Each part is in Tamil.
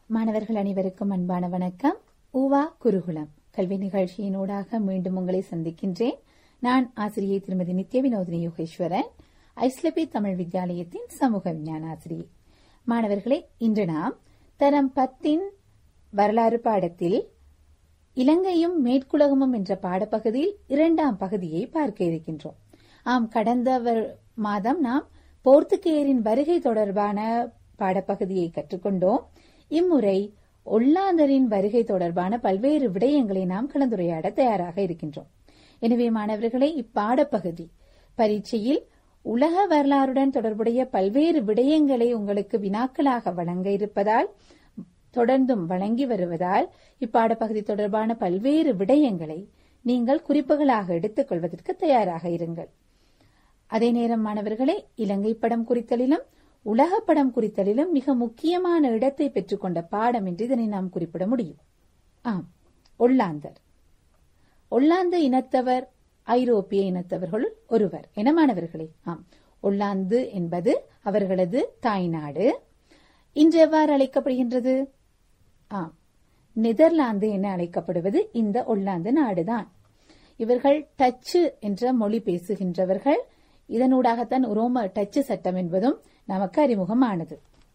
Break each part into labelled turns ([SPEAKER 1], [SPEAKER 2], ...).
[SPEAKER 1] மாணவர்கள் அனைவருக்கும் அன்பான வணக்கம் ஊவா குருகுலம் கல்வி நிகழ்ச்சியினூடாக மீண்டும் உங்களை சந்திக்கின்றேன் நான் ஆசிரியை திருமதி நித்ய வினோதினி யோகேஸ்வரன் ஐஸ்லபி தமிழ் வித்யாலயத்தின் சமூக விஞ்ஞான ஆசிரியை மாணவர்களே இன்று நாம் தரம் பத்தின் வரலாறு பாடத்தில் இலங்கையும் மேற்குலகமும் என்ற பாடப்பகுதியில் இரண்டாம் பகுதியை பார்க்க இருக்கின்றோம் ஆம் கடந்த வரு- மாதம் நாம் போர்த்துகேயரின் வருகை தொடர்பான பாடப்பகுதியை கற்றுக்கொண்டோம் இம்முறை ஒல்லாந்தரின் வருகை தொடர்பான பல்வேறு விடயங்களை நாம் கலந்துரையாட தயாராக இருக்கின்றோம் எனவே மாணவர்களே இப்பாடப்பகுதி பரீட்சையில் உலக வரலாறுடன் தொடர்புடைய பல்வேறு விடயங்களை உங்களுக்கு வினாக்களாக வழங்க இருப்பதால் தொடர்ந்தும் வழங்கி வருவதால் இப்பாடப்பகுதி தொடர்பான பல்வேறு விடயங்களை நீங்கள் குறிப்புகளாக எடுத்துக் கொள்வதற்கு தயாராக இருங்கள் அதே நேரம் மாணவர்களே இலங்கை படம் குறித்தலிலும் உலக படம் குறித்தலிலும் மிக முக்கியமான இடத்தை பெற்றுக்கொண்ட பாடம் என்று இதனை நாம் குறிப்பிட முடியும் ஆம் ஒல்லாந்தர் ஒல்லாந்து இனத்தவர் ஐரோப்பிய இனத்தவர்களுள் ஒருவர் என மாணவர்களே ஆம் ஒல்லாந்து என்பது அவர்களது தாய்நாடு இன்று எவ்வாறு அழைக்கப்படுகின்றது ஆம் நெதர்லாந்து என அழைக்கப்படுவது இந்த ஒல்லாந்து நாடுதான் இவர்கள் டச்சு என்ற மொழி பேசுகின்றவர்கள் இதனூடாகத்தான் உரோம டச்சு சட்டம் என்பதும் நமக்கு அறிமுகமானது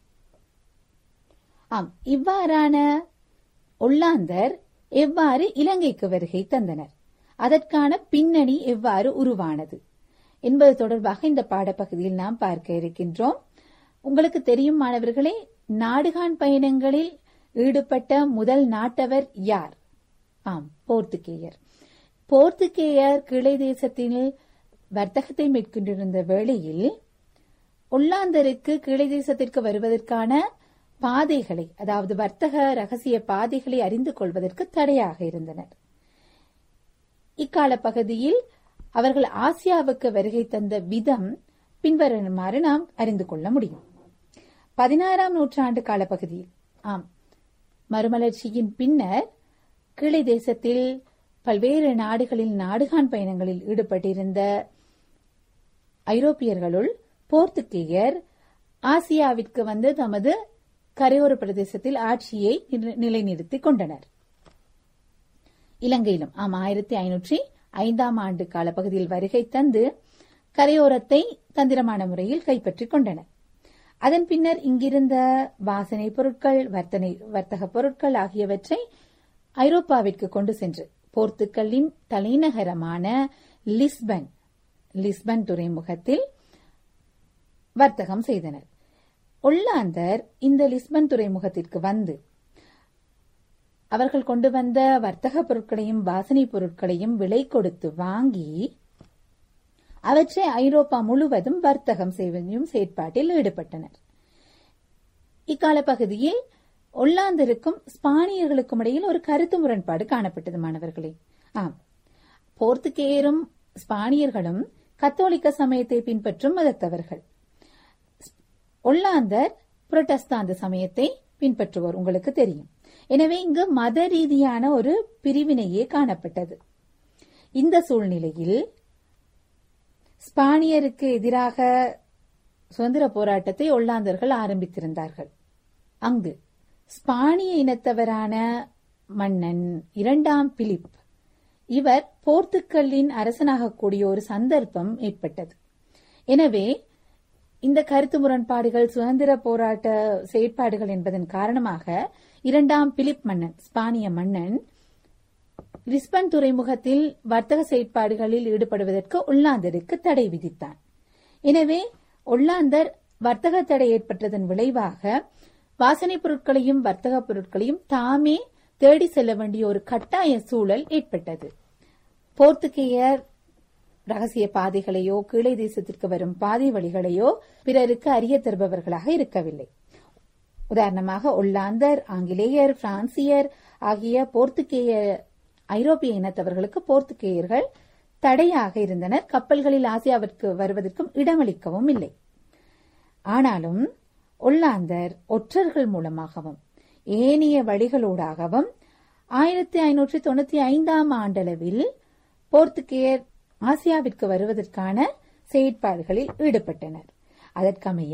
[SPEAKER 1] ஆம் இவ்வாறான ஒல்லாந்தர் எவ்வாறு இலங்கைக்கு வருகை தந்தனர் அதற்கான பின்னணி எவ்வாறு உருவானது என்பது தொடர்பாக இந்த பாடப்பகுதியில் நாம் பார்க்க இருக்கின்றோம் உங்களுக்கு தெரியும் மாணவர்களே நாடுகான் பயணங்களில் ஈடுபட்ட முதல் நாட்டவர் யார் ஆம் போர்த்துகேயர் போர்த்துகேயர் கிளை தேசத்தில் வர்த்தகத்தை மேற்கொண்டிருந்த வேளையில் ஒல்லாந்தருக்கு கிளை தேசத்திற்கு வருவதற்கான பாதைகளை அதாவது வர்த்தக ரகசிய பாதைகளை அறிந்து கொள்வதற்கு தடையாக இருந்தனர் இக்கால பகுதியில் அவர்கள் ஆசியாவுக்கு வருகை தந்த விதம் பின்வருமாறு நாம் அறிந்து கொள்ள முடியும் பதினாறாம் நூற்றாண்டு காலப்பகுதியில் ஆம் மறுமலர்ச்சியின் பின்னர் கிளை தேசத்தில் பல்வேறு நாடுகளில் நாடுகான் பயணங்களில் ஈடுபட்டிருந்த ஐரோப்பியர்களுள் போர்த்துகேயர் ஆசியாவிற்கு வந்து தமது கரையோர பிரதேசத்தில் ஆட்சியை நிலை- நிலைநிறுத்திக் கொண்டனர் இலங்கையிலும் ஆம் ஆயிரத்தி ஐநூற்றி ஐந்தாம் ஆண்டு காலப்பகுதியில் வருகை தந்து கரையோரத்தை தந்திரமான முறையில் கைப்பற்றிக் கொண்டனர் அதன் பின்னர் இங்கிருந்த வாசனை பொருட்கள் வர்த்தனை வர்த்தக பொருட்கள் ஆகியவற்றை ஐரோப்பாவிற்கு கொண்டு சென்று போர்த்துக்கலின் தலைநகரமான லிஸ்பன் லிஸ்பன் துறைமுகத்தில் வர்த்தகம் செய்தனர் ஒல்லாந்தர் இந்த லிஸ்பன் துறைமுகத்திற்கு வந்து அவர்கள் கொண்டு வந்த வர்த்தக பொருட்களையும் வாசனை பொருட்களையும் விலை கொடுத்து வாங்கி அவற்றை ஐரோப்பா முழுவதும் வர்த்தகம் செய்வதையும் செயற்பாட்டில் ஈடுபட்டனர் இக்கால பகுதியில் ஒல்லாந்தருக்கும் ஸ்பானியர்களுக்கும் இடையில் ஒரு கருத்து முரண்பாடு காணப்பட்டது மாணவர்களே ஆம் போர்த்துகேயரும் ஸ்பானியர்களும் கத்தோலிக்க சமயத்தை பின்பற்றும் மதத்தவர்கள் ஒல்லாந்தர் புரட்டஸ்தாந்த சமயத்தை பின்பற்றுவோர் உங்களுக்கு தெரியும் எனவே இங்கு மத ரீதியான ஒரு பிரிவினையே காணப்பட்டது இந்த சூழ்நிலையில் ஸ்பானியருக்கு எதிராக சுதந்திர போராட்டத்தை ஒல்லாந்தர்கள் ஆரம்பித்திருந்தார்கள் அங்கு ஸ்பானிய இனத்தவரான மன்னன் இரண்டாம் பிலிப் இவர் போர்த்துக்கல்லின் அரசனாகக்கூடிய ஒரு சந்தர்ப்பம் ஏற்பட்டது எனவே இந்த கருத்து முரண்பாடுகள் சுதந்திர போராட்ட செயற்பாடுகள் என்பதன் காரணமாக இரண்டாம் பிலிப் மன்னன் ஸ்பானிய மன்னன் லிஸ்பன் துறைமுகத்தில் வர்த்தக செயற்பாடுகளில் ஈடுபடுவதற்கு ஒல்லாந்தருக்கு தடை விதித்தான் எனவே ஒல்லாந்தர் வர்த்தக தடை ஏற்பட்டதன் விளைவாக வாசனைப் பொருட்களையும் வர்த்தக பொருட்களையும் தாமே தேடி செல்ல வேண்டிய ஒரு கட்டாய சூழல் ஏற்பட்டது போர்த்துகேயர் ரகசிய பாதைகளையோ கீழே தேசத்திற்கு வரும் பாதை வழிகளையோ பிறருக்கு அறிய தருபவர்களாக இருக்கவில்லை உதாரணமாக ஒல்லாந்தர் ஆங்கிலேயர் பிரான்சியர் ஆகிய போர்த்துகேய ஐரோப்பிய இனத்தவர்களுக்கு போர்த்துகேயர்கள் தடையாக இருந்தனர் கப்பல்களில் ஆசியாவிற்கு வருவதற்கும் இடமளிக்கவும் இல்லை ஆனாலும் ஒல்லாந்தர் ஒற்றர்கள் மூலமாகவும் ஏனைய வழிகளூடாகவும் ஆயிரத்தி ஐநூற்றி தொண்ணூத்தி ஐந்தாம் ஆண்டளவில் போர்த்துகேயர் ஆசியாவிற்கு வருவதற்கான செயற்பாடுகளில் ஈடுபட்டனர் அதற்கமைய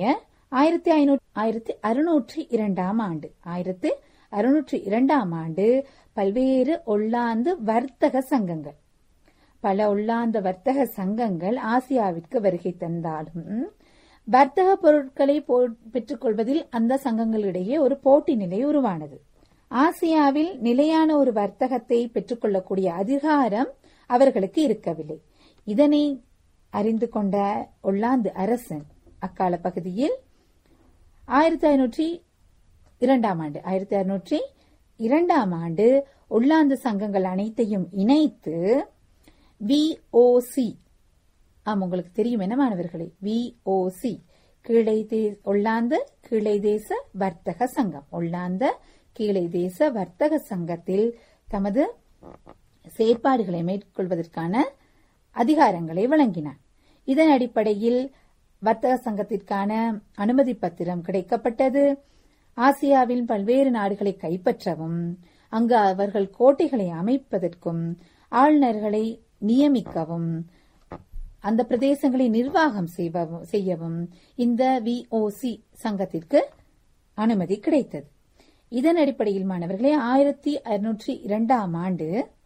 [SPEAKER 1] ஆயிரத்தி ஐநூற்றி ஆயிரத்தி அறுநூற்றி இரண்டாம் ஆண்டு ஆயிரத்தி அறுநூற்றி இரண்டாம் ஆண்டு பல்வேறு ஒல்லாந்து வர்த்தக சங்கங்கள் பல உள்ளாந்த வர்த்தக சங்கங்கள் ஆசியாவிற்கு வருகை தந்தாலும் வர்த்தக பொருட்களை பெற்றுக்கொள்வதில் அந்த சங்கங்களிடையே ஒரு போட்டி நிலை உருவானது ஆசியாவில் நிலையான ஒரு வர்த்தகத்தை பெற்றுக்கொள்ளக்கூடிய அதிகாரம் அவர்களுக்கு இருக்கவில்லை இதனை அறிந்து கொண்ட ஒல்லாந்து அரசன் அக்கால பகுதியில் ஆயிரத்தி ஐநூற்றி இரண்டாம் ஆண்டு ஆயிரத்தி அறுநூற்றி இரண்டாம் ஆண்டு உள்ளாந்து சங்கங்கள் அனைத்தையும் இணைத்து விஓசி ஆம் உங்களுக்கு தெரியும் என்ன மாணவர்களே விஓசி கீழை ஒல்லாந்த கீழை தேச வர்த்தக சங்கம் ஒல்லாந்த கீழை தேச வர்த்தக சங்கத்தில் தமது செயற்பாடுகளை மேற்கொள்வதற்கான அதிகாரங்களை வழங்கினார் இதன் அடிப்படையில் வர்த்தக சங்கத்திற்கான அனுமதி பத்திரம் கிடைக்கப்பட்டது ஆசியாவின் பல்வேறு நாடுகளை கைப்பற்றவும் அங்கு அவர்கள் கோட்டைகளை அமைப்பதற்கும் ஆளுநர்களை நியமிக்கவும் அந்த பிரதேசங்களை நிர்வாகம் செய்யவும் இந்த விஓசி சங்கத்திற்கு அனுமதி கிடைத்தது இதன் அடிப்படையில் மாணவர்களே ஆயிரத்தி அறுநூற்றி இரண்டாம் ஆண்டு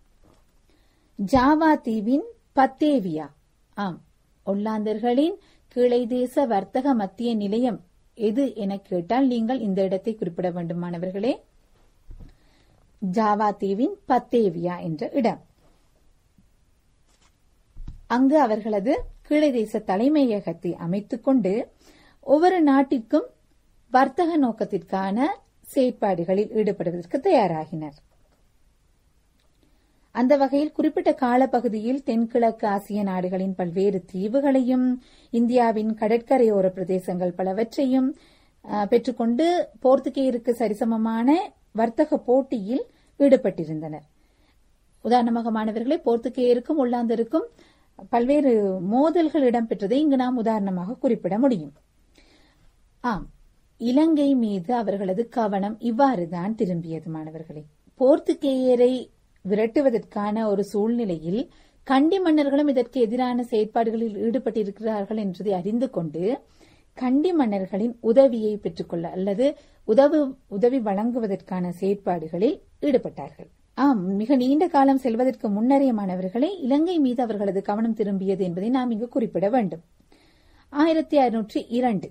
[SPEAKER 1] ஜாவா தீவின் பத்தேவியா ஆம் ஒல்லாந்தர்களின் கீழை தேச வர்த்தக மத்திய நிலையம் எது என கேட்டால் நீங்கள் இந்த இடத்தை குறிப்பிட வேண்டும் மாணவர்களே ஜாவா தீவின் பத்தேவியா என்ற இடம் அங்கு அவர்களது கீழை தேச தலைமையகத்தை அமைத்துக் கொண்டு ஒவ்வொரு நாட்டிற்கும் வர்த்தக நோக்கத்திற்கான செயற்பாடுகளில் ஈடுபடுவதற்கு தயாராகினர் அந்த வகையில் குறிப்பிட்ட காலப்பகுதியில் தென்கிழக்கு ஆசிய நாடுகளின் பல்வேறு தீவுகளையும் இந்தியாவின் கடற்கரையோர பிரதேசங்கள் பலவற்றையும் பெற்றுக்கொண்டு போர்த்துகேயருக்கு சரிசமமான வர்த்தக போட்டியில் ஈடுபட்டிருந்தனர் உதாரணமாக மாணவர்களே போர்த்துகேயருக்கும் உள்ளாந்தருக்கும் பல்வேறு மோதல்கள் இடம்பெற்றதை இங்கு நாம் உதாரணமாக குறிப்பிட முடியும் ஆம் இலங்கை மீது அவர்களது கவனம் இவ்வாறுதான் திரும்பியது மாணவர்களே போர்த்துகேயரை விரட்டுவதற்கான ஒரு சூழ்நிலையில் கண்டி மன்னர்களும் இதற்கு எதிரான செயற்பாடுகளில் ஈடுபட்டிருக்கிறார்கள் என்பதை அறிந்து கொண்டு கண்டி மன்னர்களின் உதவியை பெற்றுக்கொள்ள அல்லது உதவு உதவி வழங்குவதற்கான செயற்பாடுகளில் ஈடுபட்டார்கள் ஆம் மிக நீண்ட காலம் செல்வதற்கு முன்னரே மாணவர்களை இலங்கை மீது அவர்களது கவனம் திரும்பியது என்பதை நாம் இங்கு குறிப்பிட வேண்டும் ஆயிரத்தி அறுநூற்றி இரண்டு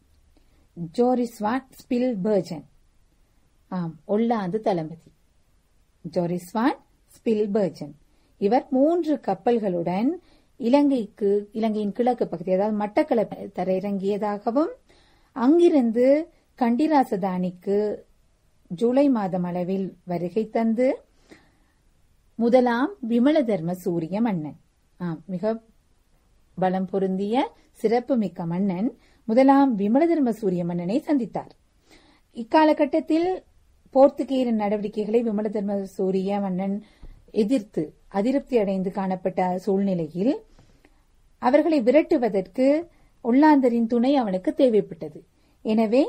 [SPEAKER 1] ஜோரிஸ்வான் ஸ்பில் பர்ஜன் ஆம் ஒல்லாந்து தளபதி ஜோரிஸ்வான் ஸ்பில்பர்ஜன் இவர் மூன்று கப்பல்களுடன் இலங்கைக்கு இலங்கையின் கிழக்கு பகுதி அதாவது மட்டக்களப்பு தரையிறங்கியதாகவும் அங்கிருந்து கண்டிராசதானிக்கு ஜூலை மாதம் அளவில் வருகை தந்து முதலாம் விமல தர்ம சூரிய மன்னன் ஆம் மிக பலம் பொருந்திய சிறப்புமிக்க மன்னன் முதலாம் விமல தர்ம சூரிய மன்னனை சந்தித்தார் இக்காலகட்டத்தில் போர்த்துகேயரின் நடவடிக்கைகளை விமல தர்ம சூரிய மன்னன் எதிர்த்து அதிருப்தி அடைந்து காணப்பட்ட சூழ்நிலையில் அவர்களை விரட்டுவதற்கு உள்ளாந்தரின் துணை அவனுக்கு தேவைப்பட்டது எனவே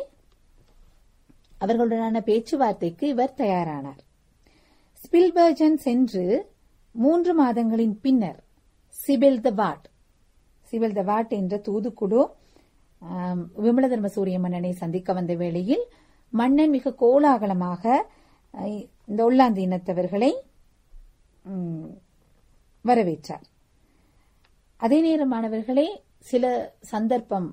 [SPEAKER 1] அவர்களுடனான பேச்சுவார்த்தைக்கு இவர் தயாரானார் ஸ்பில்பர்ஜன் சென்று மூன்று மாதங்களின் பின்னர் சிபெல் த வாட் சிபெல் த வாட் என்ற தூதுக்குழு விமல தர்ம சூரிய மன்னனை சந்திக்க வந்த வேளையில் மன்னன் மிக கோலாகலமாக இந்த ஒல்லாந்து இனத்தவர்களை வரவேற்றார் அதே நேரம் மாணவர்களே சில சந்தர்ப்பம்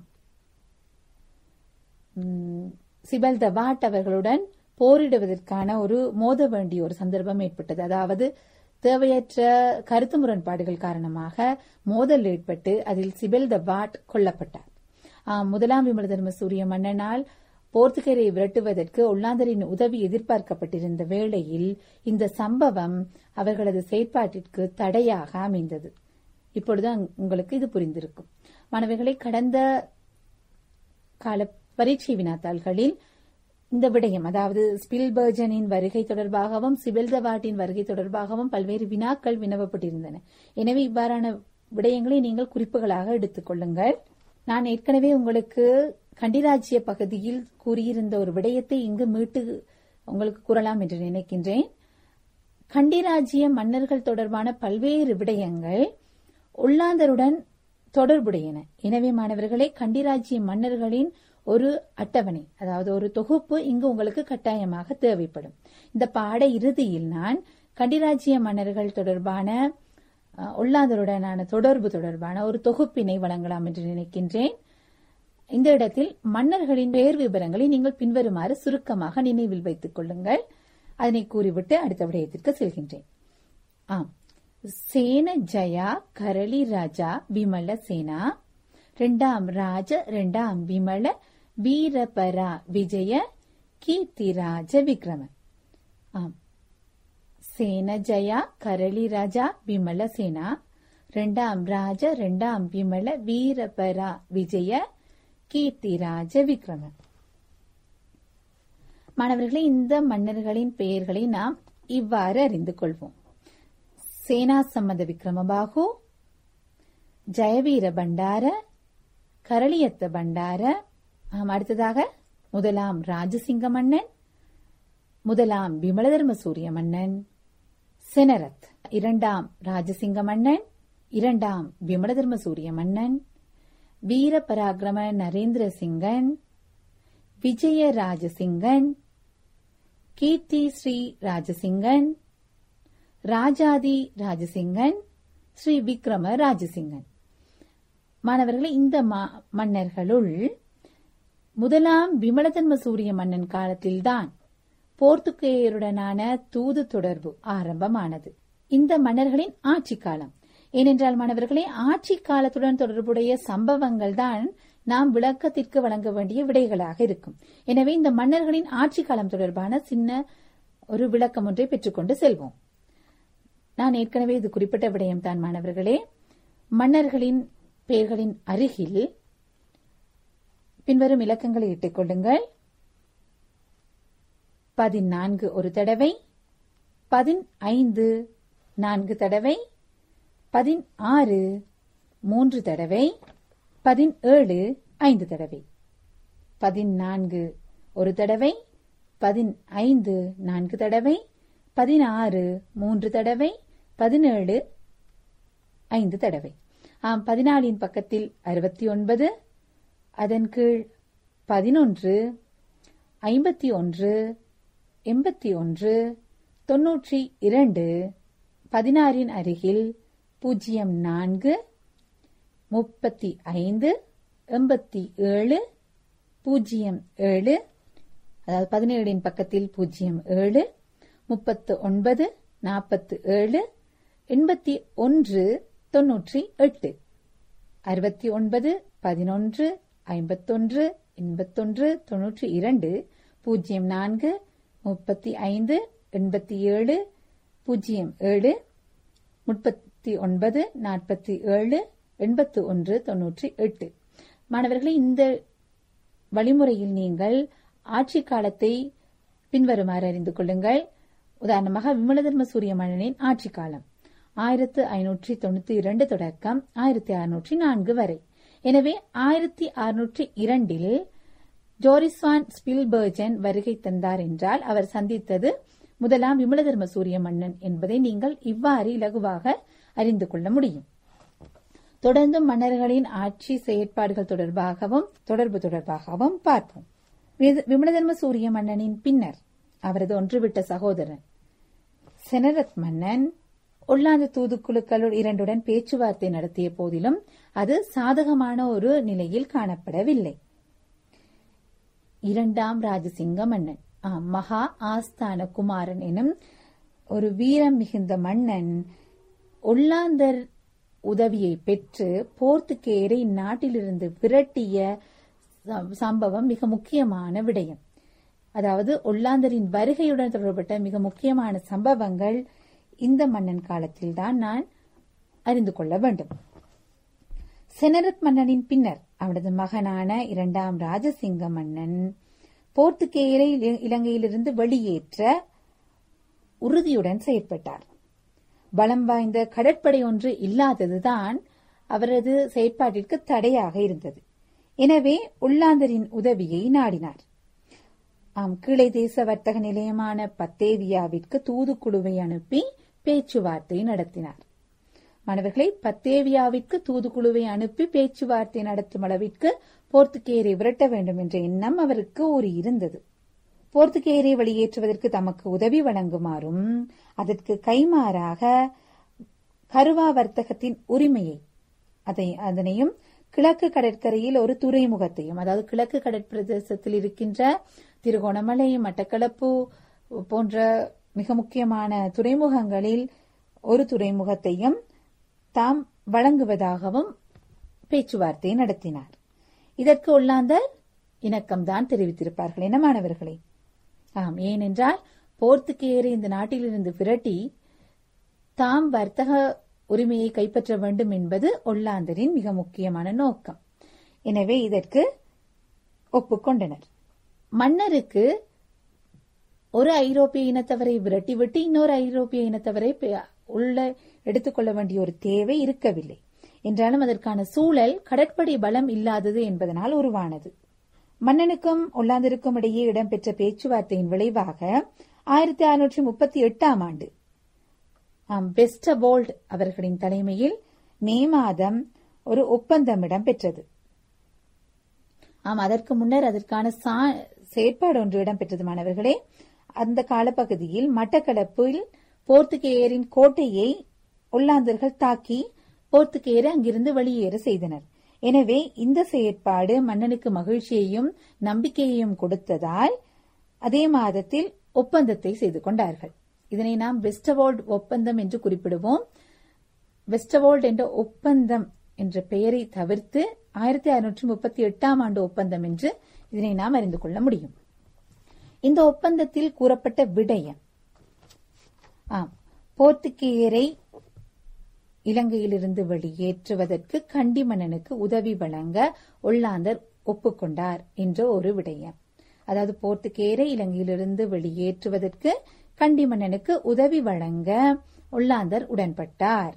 [SPEAKER 1] சிபல் தவாட் அவர்களுடன் போரிடுவதற்கான ஒரு மோத வேண்டிய ஒரு சந்தர்ப்பம் ஏற்பட்டது அதாவது தேவையற்ற கருத்து முரண்பாடுகள் காரணமாக மோதல் ஏற்பட்டு அதில் சிபெல் தவாட் கொல்லப்பட்டார் முதலாம் விமல தர்ம சூரிய மன்னனால் போர்த்துகரை விரட்டுவதற்கு ஒல்லாந்தரின் உதவி எதிர்பார்க்கப்பட்டிருந்த வேளையில் இந்த சம்பவம் அவர்களது செயற்பாட்டிற்கு தடையாக அமைந்தது இப்பொழுது உங்களுக்கு இது புரிந்திருக்கும் மாணவர்களை கடந்த கால பரீட்சை வினாத்தாள்களில் இந்த விடயம் அதாவது ஸ்பில்பர்ஜனின் வருகை தொடர்பாகவும் சிபில்தவாட்டின் வருகை தொடர்பாகவும் பல்வேறு வினாக்கள் வினவப்பட்டிருந்தன எனவே இவ்வாறான விடயங்களை நீங்கள் குறிப்புகளாக எடுத்துக் கொள்ளுங்கள் நான் ஏற்கனவே உங்களுக்கு கண்டிராஜ்ய பகுதியில் கூறியிருந்த ஒரு விடயத்தை இங்கு மீட்டு உங்களுக்கு கூறலாம் என்று நினைக்கின்றேன் கண்டிராஜ்ய மன்னர்கள் தொடர்பான பல்வேறு விடயங்கள் உள்ளாந்தருடன் தொடர்புடையன எனவே மாணவர்களே கண்டிராஜ்ய மன்னர்களின் ஒரு அட்டவணை அதாவது ஒரு தொகுப்பு இங்கு உங்களுக்கு கட்டாயமாக தேவைப்படும் இந்த பாட இறுதியில் நான் கண்டிராஜ்ய மன்னர்கள் தொடர்பான அஹ், ஒல்லாந்தருடனான தொடர்பு தொடர்பான ஒரு தொகுப்பினை வழங்கலாம் என்று நினைக்கின்றேன் இந்த இடத்தில் மன்னர்களின் பெயர் விவரங்களை நீங்கள் பின்வருமாறு சுருக்கமாக நினைவில் வைத்துக் கொள்ளுங்கள் அதனை கூறிவிட்டு அடுத்த விடயத்திற்கு செல்கின்றேன் ஆம் சேன ஜயா கரளி ராஜா விமல சேனா ரெண்டாம் ராஜ ரெண்டாம் விமல வீரபரா விஜய கீர்த்திராஜ விக்ரம ஆம் சேன ஜயா கரளி ராஜா விமல சேனா ரெண்டாம் ராஜ ரெண்டாம் விமல வீரபரா விஜய கீர்த்திராஜ விக்ரம மாணவர்களே இந்த மன்னர்களின் பெயர்களை நாம் இவ்வாறு அறிந்து கொள்வோம் சேனா சம்மத விக்ரமபாகு ஜெயவீர பண்டார கரளியத்த பண்டார ஆம், அடுத்ததாக முதலாம் ராஜசிங்க மன்னன் முதலாம் விமலதர்ம சூரிய மன்னன் செனரத் இரண்டாம் ராஜசிங்க மன்னன் இரண்டாம் விமலதர்ம சூரிய மன்னன் வீர பராக்கிரம நரேந்திர சிங்கன் விஜய ராஜசிங்கன் கீர்த்தி ஸ்ரீ ராஜசிங்கன் ராஜாதி ராஜசிங்கன் ஸ்ரீ விக்ரம ராஜசிங்கன் மாணவர்களே இந்த மா- மன்னர்களுள் முதலாம் விமலதன்ம சூரிய மன்னன் காலத்தில்தான் போர்த்துகேயருடனான தூது தொடர்பு ஆரம்பமானது இந்த மன்னர்களின் ஆட்சி காலம் ஏனென்றால் மாணவர்களே ஆட்சி காலத்துடன் தொடர்புடைய சம்பவங்கள் தான் நாம் விளக்கத்திற்கு வழங்க வேண்டிய விடைகளாக இருக்கும் எனவே இந்த மன்னர்களின் ஆட்சி காலம் தொடர்பான சின்ன ஒரு விளக்கம் ஒன்றை பெற்றுக்கொண்டு செல்வோம் நான் ஏற்கனவே இது குறிப்பிட்ட விடயம் தான் மாணவர்களே மன்னர்களின் பெயர்களின் அருகில் பின்வரும் இலக்கங்களை இட்டுக் கொள்ளுங்கள் பதினான்கு ஒரு தடவை பதினைந்து நான்கு தடவை பதினாறு மூன்று தடவை பதினேழு ஐந்து தடவை பதினான்கு ஒரு தடவை பதினைந்து நான்கு தடவை பதினாறு மூன்று தடவை பதினேழு ஐந்து தடவை ஆம் பதினாலின் பக்கத்தில் அறுபத்தி ஒன்பது அதன் கீழ் பதினொன்று ஐம்பத்தி ஒன்று எண்பத்தி ஒன்று தொன்னூற்றி இரண்டு பதினாறின் அருகில் பூஜ்ஜியம் நான்கு முப்பத்தி ஐந்து எண்பத்தி ஏழு பூஜ்ஜியம் ஏழு அதாவது பதினேழின் பக்கத்தில் பூஜ்ஜியம் ஏழு முப்பத்து ஒன்பது நாற்பத்து ஏழு எண்பத்தி ஒன்று தொன்னூற்றி எட்டு அறுபத்தி ஒன்பது பதினொன்று ஐம்பத்தொன்று எண்பத்தொன்று தொன்னூற்றி இரண்டு பூஜ்ஜியம் நான்கு முப்பத்தி ஐந்து எண்பத்தி ஏழு பூஜ்ஜியம் ஏழு முப்பத்தி ஒன்பது நாற்பத்தி ஏழு எண்பத்து ஒன்று தொன்னூற்றி எட்டு மாணவர்களே இந்த வழிமுறையில் நீங்கள் ஆட்சி காலத்தை பின்வருமாறு அறிந்து கொள்ளுங்கள் உதாரணமாக விமலதர்ம சூரிய மன்னனின் ஆட்சி காலம் ஆயிரத்து ஐநூற்றி தொண்ணூத்தி இரண்டு தொடக்கம் ஆயிரத்தி அறுநூற்றி நான்கு வரை எனவே ஆயிரத்தி அறுநூற்றி இரண்டில் ஜோரிஸ்வான் ஸ்பில்பர்ஜன் வருகை தந்தார் என்றால் அவர் சந்தித்தது முதலாம் விமலதர்ம சூரிய மன்னன் என்பதை நீங்கள் இவ்வாறு இலகுவாக அறிந்து கொள்ள முடியும் தொடர்ந்து மன்னர்களின் ஆட்சி செயற்பாடுகள் தொடர்பாகவும் தொடர்பு தொடர்பாகவும் பார்ப்போம் வித- விமலதர்ம சூரிய மன்னனின் பின்னர் அவரது ஒன்றுவிட்ட சகோதரன் செனரத் மன்னன் ஒல்லாந்து தூதுக்குழுக்களுள் இரண்டுடன் பேச்சுவார்த்தை நடத்திய போதிலும் அது சாதகமான ஒரு நிலையில் காணப்படவில்லை இரண்டாம் ராஜசிங்க மன்னன் ஆம், மகா ஆஸ்தான குமாரன் எனும் ஒரு வீரம் மிகுந்த மன்னன் ஒல்லாந்தர் உதவியை பெற்று போர்த்துகேயரை இந்நாட்டிலிருந்து விரட்டிய ச- சம்பவம் மிக முக்கியமான விடயம் அதாவது ஒல்லாந்தரின் வருகையுடன் தொடர்பட்ட மிக முக்கியமான சம்பவங்கள் இந்த மன்னன் காலத்தில்தான் நான் அறிந்து கொள்ள வேண்டும் செனரத் மன்னனின் பின்னர் அவனது மகனான இரண்டாம் ராஜசிங்க மன்னன் போர்த்துகேயரை இல- இலங்கையிலிருந்து வெளியேற்ற உறுதியுடன் செயற்பட்டார் பலம் வாய்ந்த கடற்படை ஒன்று இல்லாததுதான் அவரது செயற்பாட்டிற்கு தடையாக இருந்தது எனவே உள்ளாந்தரின் உதவியை நாடினார் ஆம் கீழே தேச வர்த்தக நிலையமான பத்தேவியாவிற்கு தூதுக்குழுவை அனுப்பி பேச்சுவார்த்தை நடத்தினார் மாணவர்களை பத்தேவியாவிற்கு தூதுக்குழுவை அனுப்பி பேச்சுவார்த்தை நடத்தும் அளவிற்கு போர்த்துகேயரை விரட்ட வேண்டும் என்ற எண்ணம் அவருக்கு ஒரு இருந்தது போர்த்துகேயரை வெளியேற்றுவதற்கு தமக்கு உதவி வழங்குமாறும் அதற்கு கைமாறாக கருவா வர்த்தகத்தின் உரிமையை அதை அதனையும் கிழக்கு கடற்கரையில் ஒரு துறைமுகத்தையும் அதாவது கிழக்கு கடற்பிரதேசத்தில் இருக்கின்ற திருகோணமலை மட்டக்களப்பு போன்ற மிக முக்கியமான துறைமுகங்களில் ஒரு துறைமுகத்தையும் தாம் வழங்குவதாகவும் பேச்சுவார்த்தை நடத்தினார் இதற்கு ஒல்லாந்தர் இணக்கம்தான் தெரிவித்திருப்பார்கள் என்ன மாணவர்களே ஆம் ஏனென்றால் போர்த்துகேயரை இந்த நாட்டிலிருந்து விரட்டி தாம் வர்த்தக உரிமையை கைப்பற்ற வேண்டும் என்பது ஒல்லாந்தரின் மிக முக்கியமான நோக்கம் எனவே இதற்கு ஒப்புக்கொண்டனர் மன்னருக்கு ஒரு ஐரோப்பிய இனத்தவரை விரட்டிவிட்டு இன்னொரு ஐரோப்பிய இனத்தவரை உள்ள எடுத்துக்கொள்ள வேண்டிய ஒரு தேவை இருக்கவில்லை என்றாலும் அதற்கான சூழல் கடற்படை பலம் இல்லாதது என்பதனால் உருவானது மன்னனுக்கும் ஒல்லாந்தருக்கும் இடையே இடம்பெற்ற பேச்சுவார்த்தையின் விளைவாக ஆயிரத்தி அறுநூற்றி முப்பத்தி எட்டாம் ஆண்டு பெஸ்டபோல்ட் அவர்களின் தலைமையில் மே மாதம் ஒரு ஒப்பந்தம் இடம்பெற்றது ஆம் அதற்கு முன்னர் அதற்கான செயற்பாடு ஒன்று இடம்பெற்றது மாணவர்களே அந்த காலப்பகுதியில் மட்டக்களப்பில் போர்த்துகேயரின் கோட்டையை ஒல்லாந்தர்கள் தாக்கி போர்த்துகேயரை அங்கிருந்து வெளியேற செய்தனர் எனவே இந்த செயற்பாடு மன்னனுக்கு மகிழ்ச்சியையும் நம்பிக்கையையும் கொடுத்ததால் அதே மாதத்தில் ஒப்பந்தத்தை செய்து கொண்டார்கள் இதனை நாம் வெஸ்டவோல்ட் ஒப்பந்தம் என்று குறிப்பிடுவோம் வெஸ்டவோல்ட் என்ற ஒப்பந்தம் என்ற பெயரை தவிர்த்து ஆயிரத்தி அறுநூற்றி முப்பத்தி எட்டாம் ஆண்டு ஒப்பந்தம் என்று இதனை நாம் அறிந்து கொள்ள முடியும் இந்த ஒப்பந்தத்தில் கூறப்பட்ட விடயம் ஆம் போர்த்துகேயரை இலங்கையிலிருந்து வெளியேற்றுவதற்கு கண்டி மன்னனுக்கு உதவி வழங்க ஒல்லாந்தர் ஒப்புக்கொண்டார் என்ற ஒரு விடயம் அதாவது போர்த்துகேயரை இலங்கையிலிருந்து வெளியேற்றுவதற்கு கண்டி மன்னனுக்கு உதவி வழங்க ஒல்லாந்தர் உடன்பட்டார்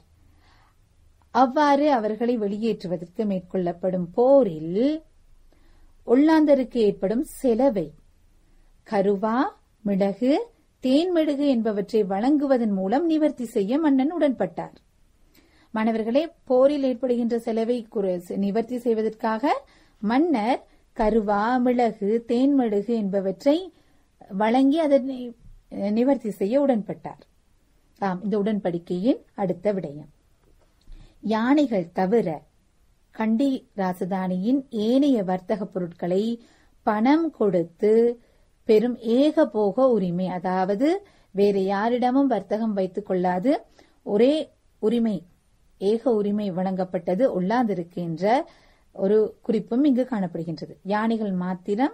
[SPEAKER 1] அவ்வாறு அவர்களை வெளியேற்றுவதற்கு மேற்கொள்ளப்படும் போரில் ஒல்லாந்தருக்கு ஏற்படும் செலவை கருவா மிளகு தேன்மெழுகு என்பவற்றை வழங்குவதன் மூலம் நிவர்த்தி செய்ய மன்னன் உடன்பட்டார் மாணவர்களே போரில் ஏற்படுகின்ற செலவை நிவர்த்தி செய்வதற்காக மன்னர் கருவா மிளகு தேன்மெழுகு என்பவற்றை வழங்கி அதனை நிவர்த்தி செய்ய உடன்பட்டார் ஆம் இந்த உடன்படிக்கையின் அடுத்த விடயம் யானைகள் தவிர கண்டி ராசதானியின் ஏனைய வர்த்தக பொருட்களை பணம் கொடுத்து பெரும் ஏகபோக உரிமை அதாவது வேற யாரிடமும் வர்த்தகம் வைத்துக் கொள்ளாது ஒரே உரிமை ஏக உரிமை வழங்கப்பட்டது ஒல்லாந்திருக்கு என்ற ஒரு குறிப்பும் இங்கு காணப்படுகின்றது யானைகள் மாத்திரம்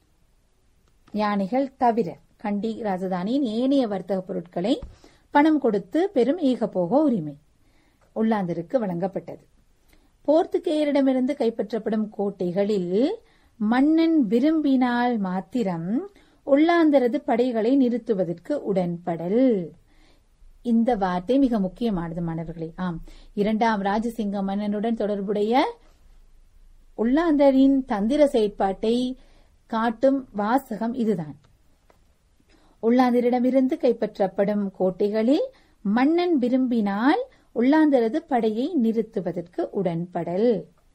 [SPEAKER 1] யானைகள் தவிர கண்டி ராஜதானியின் ஏனைய வர்த்தக பொருட்களை பணம் கொடுத்து பெரும் ஏகபோக உரிமை உள்ளாந்திற்கு வழங்கப்பட்டது போர்த்துகேயரிடமிருந்து கைப்பற்றப்படும் கோட்டைகளில் மன்னன் விரும்பினால் மாத்திரம் உள்ளாந்தரது படைகளை நிறுத்துவதற்கு உடன்படல் இந்த வார்த்தை மிக முக்கியமானது மாணவர்களே ஆம் இரண்டாம் ராஜசிங்க மன்னனுடன் தொடர்புடைய உள்ளாந்தரின் தந்திர செயற்பாட்டை காட்டும் வாசகம் இதுதான் உள்ளாந்தரிடமிருந்து கைப்பற்றப்படும் கோட்டைகளில் மன்னன் விரும்பினால் உள்ளாந்தரது படையை நிறுத்துவதற்கு உடன்படல்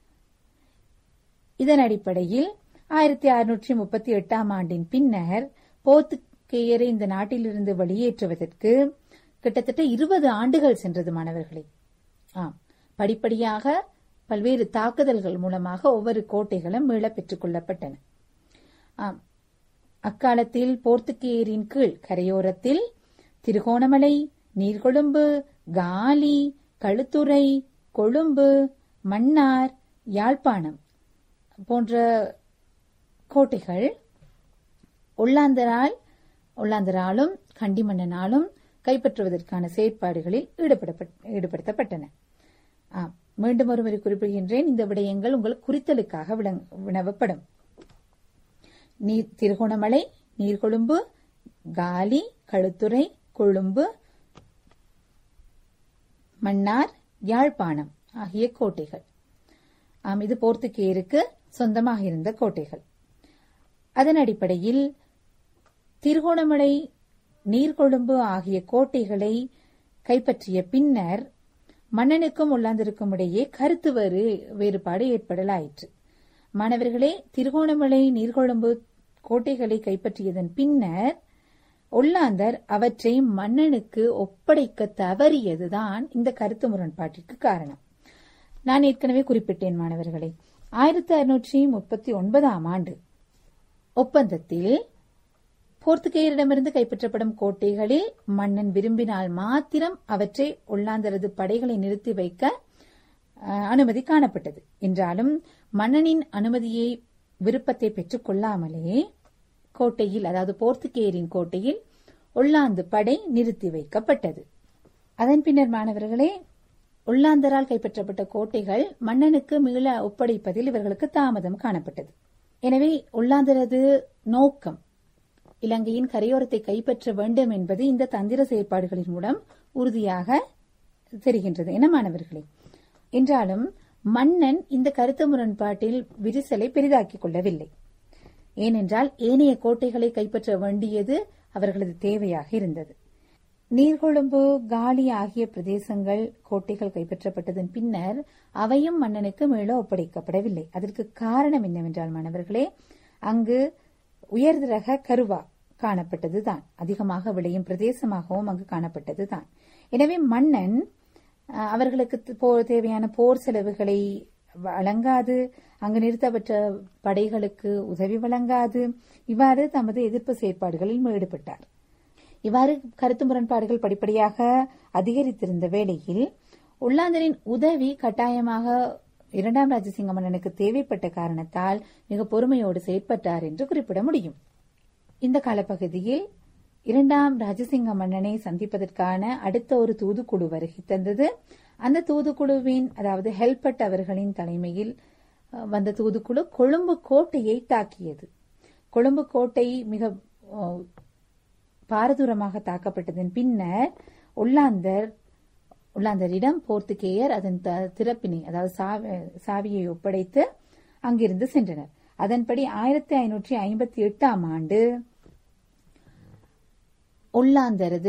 [SPEAKER 1] இதன் அடிப்படையில் ஆயிரத்தி அறுநூற்றி முப்பத்தி எட்டாம் ஆண்டின் பின்னர் போர்த்துகேயரை இந்த நாட்டிலிருந்து வெளியேற்றுவதற்கு கிட்டத்தட்ட இருபது ஆண்டுகள் சென்றது மாணவர்களே ஆம் படிப்படியாக பல்வேறு தாக்குதல்கள் மூலமாக ஒவ்வொரு கோட்டைகளும் மீள பெற்றுக் கொள்ளப்பட்டன ஆம் அக்காலத்தில் போர்த்துகேயரின் கீழ் கரையோரத்தில் திருகோணமலை நீர்கொழும்பு காலி களுத்துறை கொழும்பு மன்னார் யாழ்ப்பாணம் போன்ற கோட்டைகள் உள்ளாந்தரால் உள்ளாந்தராலும் கண்டிமன்னனாலும் கைப்பற்றுவதற்கான செயற்பாடுகளில் ஈடுபடுத்தப்பட்டன மீண்டும் ஒருமுறை குறிப்பிடுகின்றேன் இந்த விடயங்கள் உங்கள் குறித்தலுக்காக வினவப்படும் நீர் திருகோணமலை நீர்கொழும்பு காலி களுத்துறை கொழும்பு மன்னார் யாழ்ப்பாணம் ஆகிய கோட்டைகள் ஆம் இது போர்த்துகேயருக்கு சொந்தமாக இருந்த கோட்டைகள் அதன் அடிப்படையில் திருகோணமலை நீர்கொழும்பு ஆகிய கோட்டைகளை கைப்பற்றிய பின்னர் மன்னனுக்கும் உள்ளாந்திருக்கும் இடையே கருத்து வேறு வேறுபாடு ஏற்படலாயிற்று மாணவர்களே திருகோணமலை நீர்கொழும்பு கோட்டைகளை கைப்பற்றியதன் பின்னர் ஒல்லாந்தர் அவற்றை மன்னனுக்கு ஒப்படைக்க தவறியதுதான் இந்த கருத்து முரண்பாட்டிற்கு காரணம் நான் ஏற்கனவே குறிப்பிட்டேன் மாணவர்களே ஆயிரத்தி அறுநூற்றி முப்பத்தி ஒன்பதாம் ஆண்டு ஒப்பந்தத்தில் போர்த்துகேயரிடமிருந்து கைப்பற்றப்படும் கோட்டைகளில் மன்னன் விரும்பினால் மாத்திரம் அவற்றை ஒல்லாந்தரது படைகளை நிறுத்தி வைக்க அஹ், அனுமதி காணப்பட்டது என்றாலும் மன்னனின் அனுமதியை விருப்பத்தை பெற்றுக் கொள்ளாமலே கோட்டையில் அதாவது போர்த்துகேயரின் கோட்டையில் ஒல்லாந்து படை நிறுத்தி வைக்கப்பட்டது அதன் பின்னர் மாணவர்களே ஒல்லாந்தரால் கைப்பற்றப்பட்ட கோட்டைகள் மன்னனுக்கு மீள ஒப்படைப்பதில் இவர்களுக்கு தாமதம் காணப்பட்டது எனவே ஒல்லாந்தரது நோக்கம் இலங்கையின் கரையோரத்தை கைப்பற்ற வேண்டும் என்பது இந்த தந்திர செயற்பாடுகளின் மூலம் உறுதியாக தெரிகின்றது என மாணவர்களே என்றாலும் மன்னன் இந்த கருத்து முரண்பாட்டில் விரிசலை பெரிதாக்கிக் கொள்ளவில்லை ஏனென்றால் ஏனைய கோட்டைகளை கைப்பற்ற வேண்டியது அவர்களது தேவையாக இருந்தது நீர்கொழும்பு காலி ஆகிய பிரதேசங்கள் கோட்டைகள் கைப்பற்றப்பட்டதன் பின்னர் அவையும் மன்னனுக்கு மீள ஒப்படைக்கப்படவில்லை அதற்கு காரணம் என்னவென்றால் மாணவர்களே அங்கு உயர்ந்த ரக கருவா காணப்பட்டதுதான் அதிகமாக விளையும் பிரதேசமாகவும் அங்கு காணப்பட்டதுதான் எனவே மன்னன் அஹ், அவர்களுக்கு த- போ- தேவையான போர் செலவுகளை வழங்காது அங்கு நிறுத்தப்பட்ட படைகளுக்கு உதவி வழங்காது இவ்வாறு தமது எதிர்ப்பு செயற்பாடுகளில் ஈடுபட்டார் இவ்வாறு கருத்து முரண்பாடுகள் படிப்படியாக அதிகரித்திருந்த வேளையில் உள்ளாந்தரின் உதவி கட்டாயமாக இரண்டாம் ராஜசிங்க மன்னனுக்கு தேவைப்பட்ட காரணத்தால் மிக பொறுமையோடு செயற்பட்டார் என்று குறிப்பிட முடியும் இந்த காலப்பகுதியில் இரண்டாம் ராஜசிங்க மன்னனை சந்திப்பதற்கான அடுத்த ஒரு தூதுக்குழு வருகை தந்தது அந்த தூதுக்குழுவின் அதாவது ஹெல்பட் அவர்களின் தலைமையில் அஹ், வந்த தூதுக்குழு கொழும்பு கோட்டையை தாக்கியது கொழும்பு கோட்டை மிக அஹ், பாரதூரமாக தாக்கப்பட்டதன் பின்னர் உள்ளாந்தர் உள்ளாந்தரிடம் போர்த்துகேயர் அதன் த- திறப்பினை அதாவது சாவி- சாவியை ஒப்படைத்து அங்கிருந்து சென்றனர் அதன்படி ஆயிரத்தி ஐநூற்றி ஐம்பத்தி எட்டாம் ஆண்டு உள்ளாந்தரது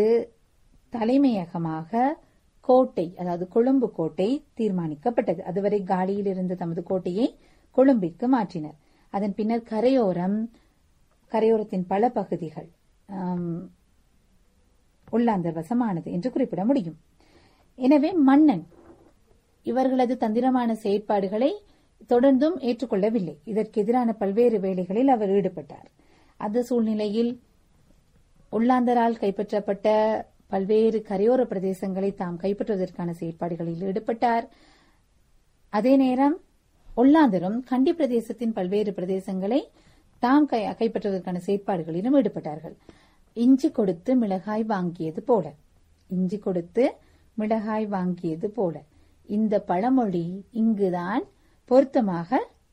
[SPEAKER 1] தலைமையகமாக கோட்டை அதாவது கொழும்பு கோட்டை தீர்மானிக்கப்பட்டது அதுவரை காலியில் இருந்த தமது கோட்டையை கொழும்பிற்கு மாற்றினர் அதன் பின்னர் கரையோரம் கரையோரத்தின் பல பகுதிகள் ஆம், உள்ளாந்தர் வசமானது என்று குறிப்பிட முடியும் எனவே மன்னன் இவர்களது தந்திரமான செயற்பாடுகளை தொடர்ந்தும் ஏற்றுக்கொள்ளவில்லை இதற்கு எதிரான பல்வேறு வேலைகளில் அவர் ஈடுபட்டார் அந்த சூழ்நிலையில் உள்ளாந்தரால் கைப்பற்றப்பட்ட பல்வேறு கரையோர பிரதேசங்களை தாம் கைப்பற்றுவதற்கான செயற்பாடுகளில் ஈடுபட்டார் அதே நேரம் ஒல்லாந்தரும் கண்டி பிரதேசத்தின் பல்வேறு பிரதேசங்களை தாம் கை- கைப்பற்றுவதற்கான செயற்பாடுகளிலும் ஈடுபட்டார்கள் இஞ்சி கொடுத்து மிளகாய் வாங்கியது போல இஞ்சி கொடுத்து மிளகாய் வாங்கியது போல இந்த பழமொழி இங்குதான் பொருத்தமாக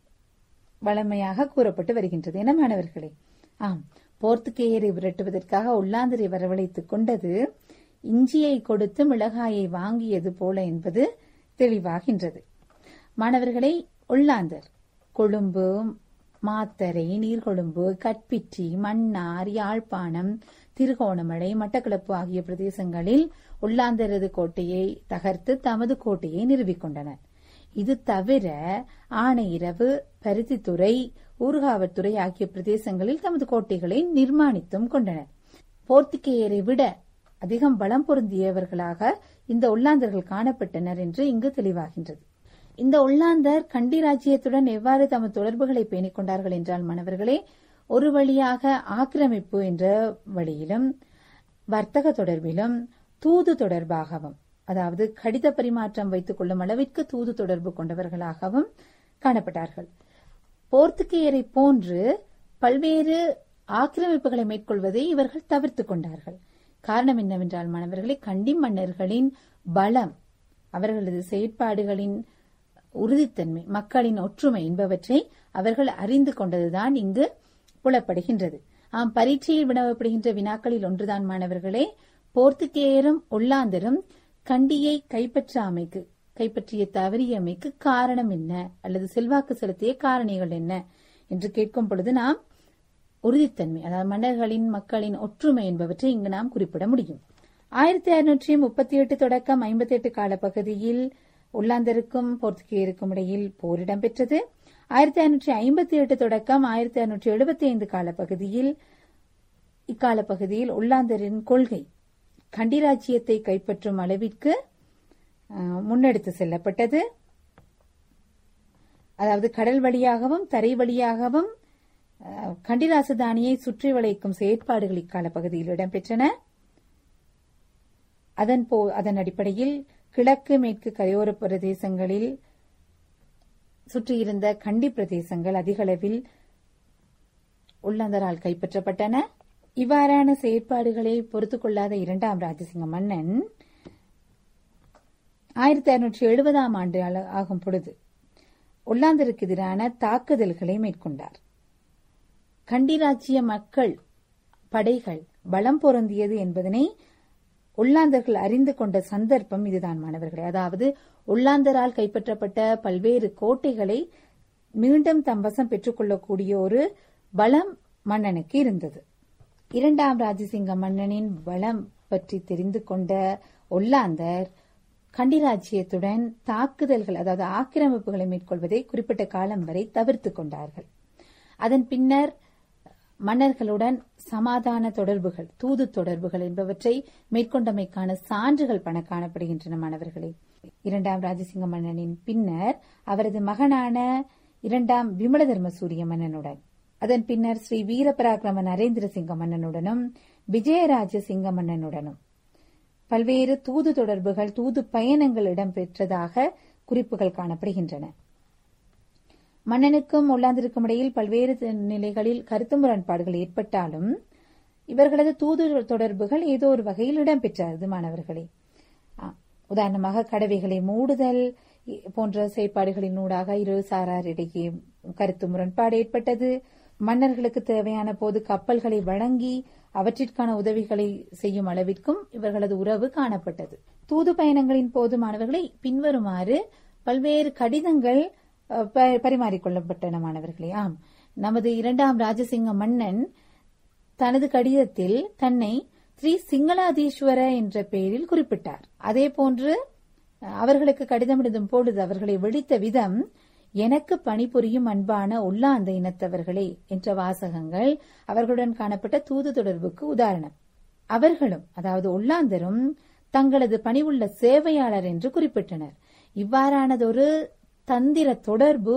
[SPEAKER 1] வளமையாக கூறப்பட்டு வருகின்றது என மாணவர்களே ஆம் போர்த்துகேயரை விரட்டுவதற்காக உள்ளாந்தரை வரவழைத்துக் கொண்டது இஞ்சியை கொடுத்து மிளகாயை வாங்கியது போல என்பது தெளிவாகின்றது மாணவர்களை உள்ளாந்தர் கொழும்பு மாத்தரை நீர்கொழும்பு கட்பிட்டி மன்னார் யாழ்ப்பாணம் திருகோணமலை மட்டக்களப்பு ஆகிய பிரதேசங்களில் உள்ளாந்தரது கோட்டையை தகர்த்து தமது கோட்டையை நிறுவிக் கொண்டனர் இது தவிர ஆணையிரவு பருத்தித்துறை ஊர்காவற்துறை ஆகிய பிரதேசங்களில் தமது கோட்டைகளை நிர்மாணித்தும் கொண்டனர் போர்த்துகேயரை விட அதிகம் பலம் பொருந்தியவர்களாக இந்த ஒல்லாந்தர்கள் காணப்பட்டனர் என்று இங்கு தெளிவாகின்றது இந்த ஒல்லாந்தர் கண்டி ராஜ்யத்துடன் எவ்வாறு தமது தொடர்புகளை பேணிக் கொண்டார்கள் என்றால் மாணவர்களே ஒரு வழியாக ஆக்கிரமிப்பு என்ற வழியிலும் வர்த்தக தொடர்பிலும் தூது தொடர்பாகவும் அதாவது கடித பரிமாற்றம் வைத்துக் கொள்ளும் அளவிற்கு தூது தொடர்பு கொண்டவர்களாகவும் காணப்பட்டார்கள் போர்த்துகேயரை போன்று பல்வேறு ஆக்கிரமிப்புகளை மேற்கொள்வதை இவர்கள் தவிர்த்துக் கொண்டார்கள் காரணம் என்னவென்றால் மாணவர்களே கண்டி மன்னர்களின் பலம் அவர்களது செயற்பாடுகளின் உறுதித்தன்மை மக்களின் ஒற்றுமை என்பவற்றை அவர்கள் அறிந்து கொண்டதுதான் இங்கு புலப்படுகின்றது ஆம் பரீட்சையில் வினவப்படுகின்ற வினாக்களில் ஒன்றுதான் மாணவர்களே போர்த்துகேயரும் ஒல்லாந்தரும் கண்டியை கைப்பற்றாமைக்கு கைப்பற்றிய தவறியமைக்கு காரணம் என்ன அல்லது செல்வாக்கு செலுத்திய காரணிகள் என்ன என்று கேட்கும் பொழுது நாம் உறுதித்தன்மை அதாவது மன்னர்களின் மக்களின் ஒற்றுமை என்பவற்றை இங்கு நாம் குறிப்பிட முடியும் ஆயிரத்தி அறுநூற்றி முப்பத்தி எட்டு தொடக்கம் ஐம்பத்தி எட்டு காலப்பகுதியில் உள்ளாந்தருக்கும் போர்த்துகேயருக்கும் இடையில் போர் இடம்பெற்றது ஆயிரத்தி ஐநூற்றி ஐம்பத்தி எட்டு தொடக்கம் ஆயிரத்தி ஐநூற்றி எழுபத்தி ஐந்து காலப்பகுதியில் இக்கால பகுதியில் உள்ளாந்தரின் கொள்கை கண்டிராச்சியத்தை கைப்பற்றும் அளவிற்கு அஹ், முன்னெடுத்து செல்லப்பட்டது அதாவது கடல் வழியாகவும் தரை வழியாகவும் அஹ், கண்டிராசதானியை சுற்றி வளைக்கும் செயற்பாடுகள் இக்கால பகுதியில் இடம்பெற்றன அதன் போ அதன் அடிப்படையில் கிழக்கு மேற்கு கரையோர பிரதேசங்களில் சுற்றியிருந்த கண்டி பிரதேசங்கள் அதிக அளவில் உள்ளந்தரால் கைப்பற்றப்பட்டன இவ்வாறான செயற்பாடுகளை பொறுத்துக் கொள்ளாத இரண்டாம் ராஜசிங்க மன்னன் ஆயிரத்தி அறுநூற்றி எழுபதாம் ஆண்டு அள- ஆகும் பொழுது ஒல்லாந்தருக்கு எதிரான தாக்குதல்களை மேற்கொண்டார் கண்டிராச்சிய மக்கள் படைகள் பலம் பொருந்தியது என்பதனை ஒல்லாந்தர்கள் அறிந்து கொண்ட சந்தர்ப்பம் இதுதான் மாணவர்களே அதாவது ஒல்லாந்தரால் கைப்பற்றப்பட்ட பல்வேறு கோட்டைகளை மீண்டும் தம் வசம் பெற்றுக்கொள்ளக்கூடிய ஒரு பலம் மன்னனுக்கு இருந்தது இரண்டாம் ராஜசிங்க மன்னனின் பலம் பற்றி தெரிந்து கொண்ட ஒல்லாந்தர் கண்டிராஜ்யத்துடன் தாக்குதல்கள் அதாவது ஆக்கிரமிப்புகளை மேற்கொள்வதை குறிப்பிட்ட காலம் வரை தவிர்த்துக் கொண்டார்கள் அதன் பின்னர் மன்னர்களுடன் சமாதான தொடர்புகள் தூது தொடர்புகள் என்பவற்றை மேற்கொண்டமைக்கான சான்றுகள் பண காணப்படுகின்றன மாணவர்களே இரண்டாம் ராஜசிங்க மன்னனின் பின்னர் அவரது மகனான இரண்டாம் விமலதர்ம சூரிய மன்னனுடன் அதன் பின்னர் ஸ்ரீ வீரபராக்கிரம நரேந்திர சிங்க மன்னனுடனும் விஜயராஜ சிங்க மன்னனுடனும் பல்வேறு தூது தொடர்புகள் தூது பயணங்கள் இடம்பெற்றதாக குறிப்புகள் காணப்படுகின்றன மன்னனுக்கும் ஒல்லாந்திற்கும் இடையில் பல்வேறு த- நிலைகளில் கருத்து முரண்பாடுகள் ஏற்பட்டாலும் இவர்களது தூது தொடர்புகள் ஏதோ ஒரு வகையில் இடம்பெற்றது மாணவர்களே ஆ, உதாரணமாக கடவைகளை மூடுதல் இ- போன்ற செயற்பாடுகளினூடாக இரு சாராரிடையே கருத்து முரண்பாடு ஏற்பட்டது மன்னர்களுக்கு தேவையான போது கப்பல்களை வழங்கி அவற்றிற்கான உதவிகளை செய்யும் அளவிற்கும் இவர்களது உறவு காணப்பட்டது தூது பயணங்களின் போது மாணவர்களை பின்வருமாறு பல்வேறு கடிதங்கள் அ, ப- பரிமாறிக்கொள்ளப்பட்டன மாணவர்களே ஆம் நமது இரண்டாம் ராஜசிங்க மன்னன் தனது கடிதத்தில் தன்னை ஸ்ரீ சிங்களாதீஸ்வர என்ற பெயரில் குறிப்பிட்டார் அதே போன்று அஹ், அவர்களுக்கு கடிதம் எழுதும் பொழுது அவர்களை வெடித்த விதம் எனக்கு பணிபுரியும் அன்பான உள்ளாந்த இனத்தவர்களே என்ற வாசகங்கள் அவர்களுடன் காணப்பட்ட தூது தொடர்புக்கு உதாரணம் அவர்களும் அதாவது உள்ளாந்தரும் தங்களது பணிவுள்ள சேவையாளர் என்று குறிப்பிட்டனர் இவ்வாறானதொரு தந்திர தொடர்பு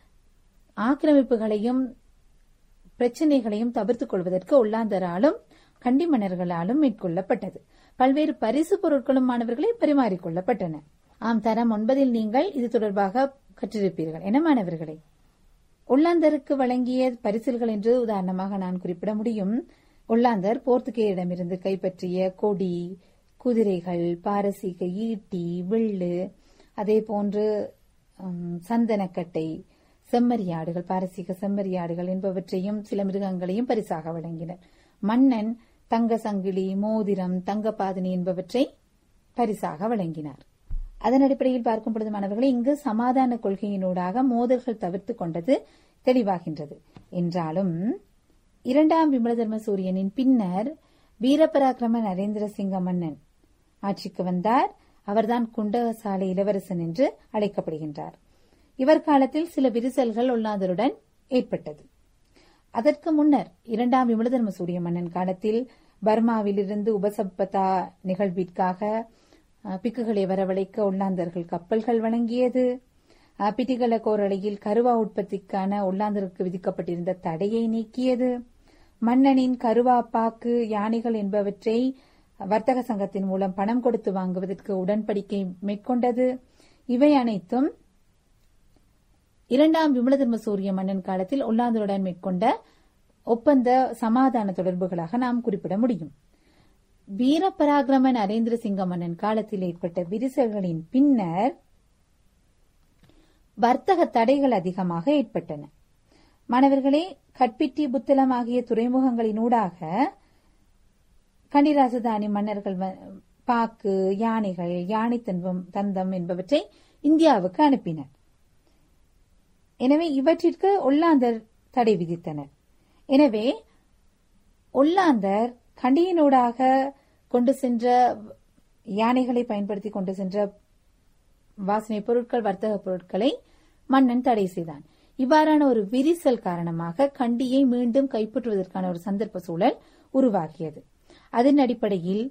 [SPEAKER 1] ஆக்கிரமிப்புகளையும் பிரச்சனைகளையும் தவிர்த்துக் கொள்வதற்கு ஒல்லாந்தராலும் கண்டி மன்னர்களாலும் மேற்கொள்ளப்பட்டது பல்வேறு பரிசு பொருட்களும் மாணவர்களை பரிமாறிக்கொள்ளப்பட்டன ஆம் தரம் ஒன்பதில் நீங்கள் இது தொடர்பாக கற்றிருப்பீர்கள் என்ன மாணவர்களே ஒல்லாந்தருக்கு வழங்கிய பரிசில்கள் என்று உதாரணமாக நான் குறிப்பிட முடியும் ஒல்லாந்தர் போர்த்துகேயரிடமிருந்து கைப்பற்றிய கொடி குதிரைகள் பாரசீக ஈட்டி வில்லு அதே போன்று உம், சந்தனக்கட்டை செம்மறியாடுகள் பாரசீக செம்மறியாடுகள் என்பவற்றையும் சில மிருகங்களையும் பரிசாக வழங்கினர் மன்னன் தங்க சங்கிலி மோதிரம் தங்கப்பாதனி என்பவற்றை பரிசாக வழங்கினார் அதன் அடிப்படையில் பார்க்கும் பொழுது மாணவர்களே இங்கு சமாதான கொள்கையினூடாக மோதல்கள் தவிர்த்து கொண்டது தெளிவாகின்றது என்றாலும் இரண்டாம் விமலதர்ம சூரியனின் பின்னர் வீரபராக்கிரம நரேந்திர சிங்க மன்னன் ஆட்சிக்கு வந்தார் அவர்தான் குண்டகசாலை இளவரசன் என்று அழைக்கப்படுகின்றார் இவர் காலத்தில் சில விரிசல்கள் ஒல்லாதருடன் ஏற்பட்டது அதற்கு முன்னர் இரண்டாம் விமலதர்ம சூரிய மன்னன் காலத்தில் பர்மாவிலிருந்து உபசப்பதா நிகழ்விற்காக அஹ், பிக்குகளை வரவழைக்க ஒல்லாந்தர்கள் கப்பல்கள் வழங்கியது அஹ், பிட்டிகள கோரளையில் கருவா உற்பத்திக்கான ஒல்லாந்தருக்கு விதிக்கப்பட்டிருந்த தடையை நீக்கியது மன்னனின் கருவா பாக்கு யானைகள் என்பவற்றை வர்த்தக சங்கத்தின் மூலம் பணம் கொடுத்து வாங்குவதற்கு உடன்படிக்கை மேற்கொண்டது இவை அனைத்தும் இரண்டாம் விமலதர்ம சூரிய மன்னன் காலத்தில் ஒல்லாந்தருடன் மேற்கொண்ட ஒப்பந்த சமாதான தொடர்புகளாக நாம் குறிப்பிட முடியும் வீரபராக்கிரம நரேந்திர சிங்க மன்னன் காலத்தில் ஏற்பட்ட விரிசல்களின் பின்னர் வர்த்தக தடைகள் அதிகமாக ஏற்பட்டன மாணவர்களே கட்பிட்டி புத்தளம் ஆகிய துறைமுகங்களினூடாக கண்டிராசதானி மன்னர்கள் வ- பாக்கு யானைகள் யானை தந்தம் தந்தம் என்பவற்றை இந்தியாவுக்கு அனுப்பினர் எனவே இவற்றிற்கு ஒல்லாந்தர் தடை விதித்தனர் எனவே ஒல்லாந்தர் கண்டியினூடாக கொண்டு சென்ற யானைகளை பயன்படுத்தி கொண்டு சென்ற வாசனை பொருட்கள் வர்த்தக பொருட்களை மன்னன் தடை செய்தான் இவ்வாறான ஒரு விரிசல் காரணமாக கண்டியை மீண்டும் கைப்பற்றுவதற்கான ஒரு சந்தர்ப்ப சூழல் உருவாகியது அதன் அடிப்படையில்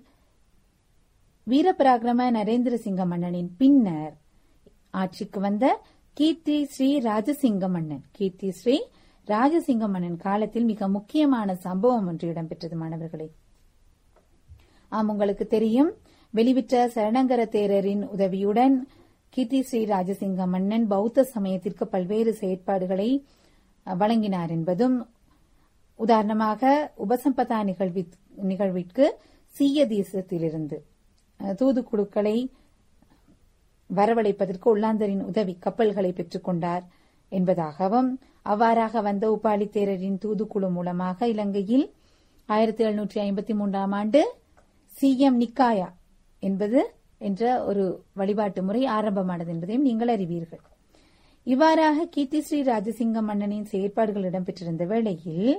[SPEAKER 1] வீரபராக்கிரம நரேந்திர சிங்க மன்னனின் பின்னர் ஆட்சிக்கு வந்த கீர்த்தி ஸ்ரீ ராஜசிங்க மன்னன் கீர்த்தி ஸ்ரீ ராஜசிங்க மன்னன் காலத்தில் மிக முக்கியமான சம்பவம் ஒன்று இடம்பெற்றது மாணவர்களே ஆம் உங்களுக்கு தெரியும் வெளிவிட்ட சரணங்கர தேரரின் உதவியுடன் கீர்த்தி ஸ்ரீ ராஜசிங்க மன்னன் பௌத்த சமயத்திற்கு பல்வேறு செயற்பாடுகளை வழங்கினார் என்பதும் உதாரணமாக உபசம்பதா நிகழ்விற்கு சீய தேசத்திலிருந்து தூதுக்குழுக்களை வரவழைப்பதற்கு உள்ளாந்தரின் உதவி கப்பல்களை பெற்றுக் கொண்டார் என்பதாகவும் அவ்வாறாக வந்த உபாலி தேரரின் தூதுக்குழு மூலமாக இலங்கையில் ஆயிரத்தி எழுநூற்றி ஐம்பத்தி மூன்றாம் ஆண்டு சிஎம் நிக்காயா என்பது என்ற ஒரு வழிபாட்டு முறை ஆரம்பமானது என்பதையும் நீங்கள் அறிவீர்கள் இவ்வாறாக கீர்த்தி ஸ்ரீ ராஜசிங்க மன்னனின் செயற்பாடுகள் இடம்பெற்றிருந்த வேளையில்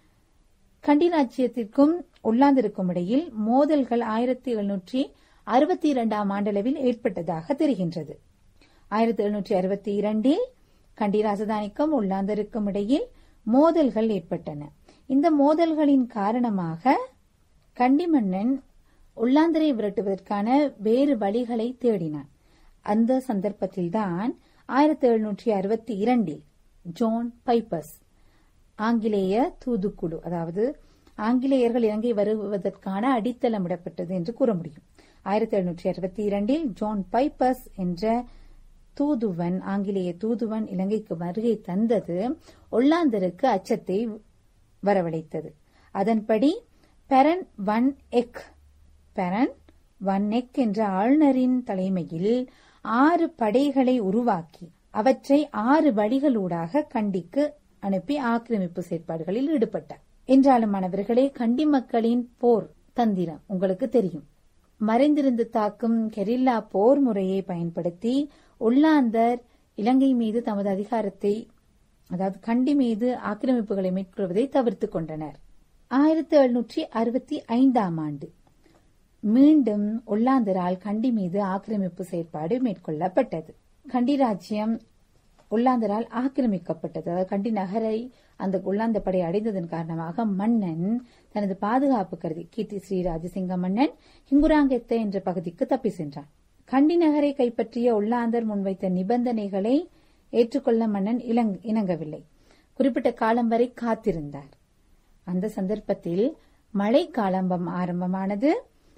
[SPEAKER 1] கண்டி ராஜ்யத்திற்கும் உள்ளாந்திற்கும் இடையில் மோதல்கள் ஆயிரத்தி எழுநூற்றி அறுபத்தி இரண்டாம் ஆண்டளவில் ஏற்பட்டதாக தெரிகின்றது ஆயிரத்தி எழுநூற்றி அறுபத்தி இரண்டில் கண்டி ராஜதானிக்கும் உள்ளாந்தருக்கும் இடையில் மோதல்கள் ஏற்பட்டன இந்த மோதல்களின் காரணமாக கண்டி மன்னன் உள்ளாந்தரை விரட்டுவதற்கான வேறு வழிகளை தேடினான் அந்த சந்தர்ப்பத்தில்தான் ஆயிரத்தி எழுநூற்றி அறுபத்தி இரண்டில் ஜோன் பைப்பஸ் ஆங்கிலேய தூதுக்குழு அதாவது ஆங்கிலேயர்கள் இலங்கை வருவதற்கான அடித்தளமிடப்பட்டது என்று கூற முடியும் ஆயிரத்தி எழுநூற்றி அறுபத்தி இரண்டில் ஜோன் பைப்பஸ் என்ற தூதுவன் ஆங்கிலேய தூதுவன் இலங்கைக்கு வருகை தந்தது ஒல்லாந்தருக்கு அச்சத்தை வரவழைத்தது அதன்படி பெரன் வன் எக் பெரன் வன் எக் என்ற ஆளுநரின் தலைமையில் ஆறு படைகளை உருவாக்கி அவற்றை ஆறு வழிகளூடாக கண்டிக்கு அனுப்பி ஆக்கிரமிப்பு செயற்பாடுகளில் ஈடுபட்டார் என்றாலும் மாணவர்களே கண்டி மக்களின் போர் தந்திரம் உங்களுக்கு தெரியும் மறைந்திருந்து தாக்கும் கெரில்லா போர் முறையை பயன்படுத்தி உள்ளாந்தர் இலங்கை மீது தமது அதிகாரத்தை அதாவது கண்டி மீது ஆக்கிரமிப்புகளை மேற்கொள்வதை தவிர்த்துக் கொண்டனர் ஆயிரத்தி எழுநூற்றி அறுபத்தி ஐந்தாம் ஆண்டு மீண்டும் உள்ளாந்தரால் கண்டி மீது ஆக்கிரமிப்பு செயற்பாடு மேற்கொள்ளப்பட்டது கண்டி ராஜ்யம் உள்ளாந்தரால் ஆக்கிரமிக்கப்பட்டது அதாவது கண்டி நகரை அந்த உள்ளாந்த படை அடைந்ததன் காரணமாக மன்னன் தனது பாதுகாப்பு கருதி கீர்த்தி ஸ்ரீ ராஜசிங்க மன்னன் ஹிங்குராங்கெத்த என்ற பகுதிக்கு தப்பி சென்றான் கண்டி நகரை கைப்பற்றிய உள்ளாந்தர் முன்வைத்த நிபந்தனைகளை ஏற்றுக்கொள்ள மன்னன் இணங்கவில்லை குறிப்பிட்ட காலம் வரை காத்திருந்தார் அந்த சந்தர்ப்பத்தில் மழை காலம்பம் ஆரம்பமானது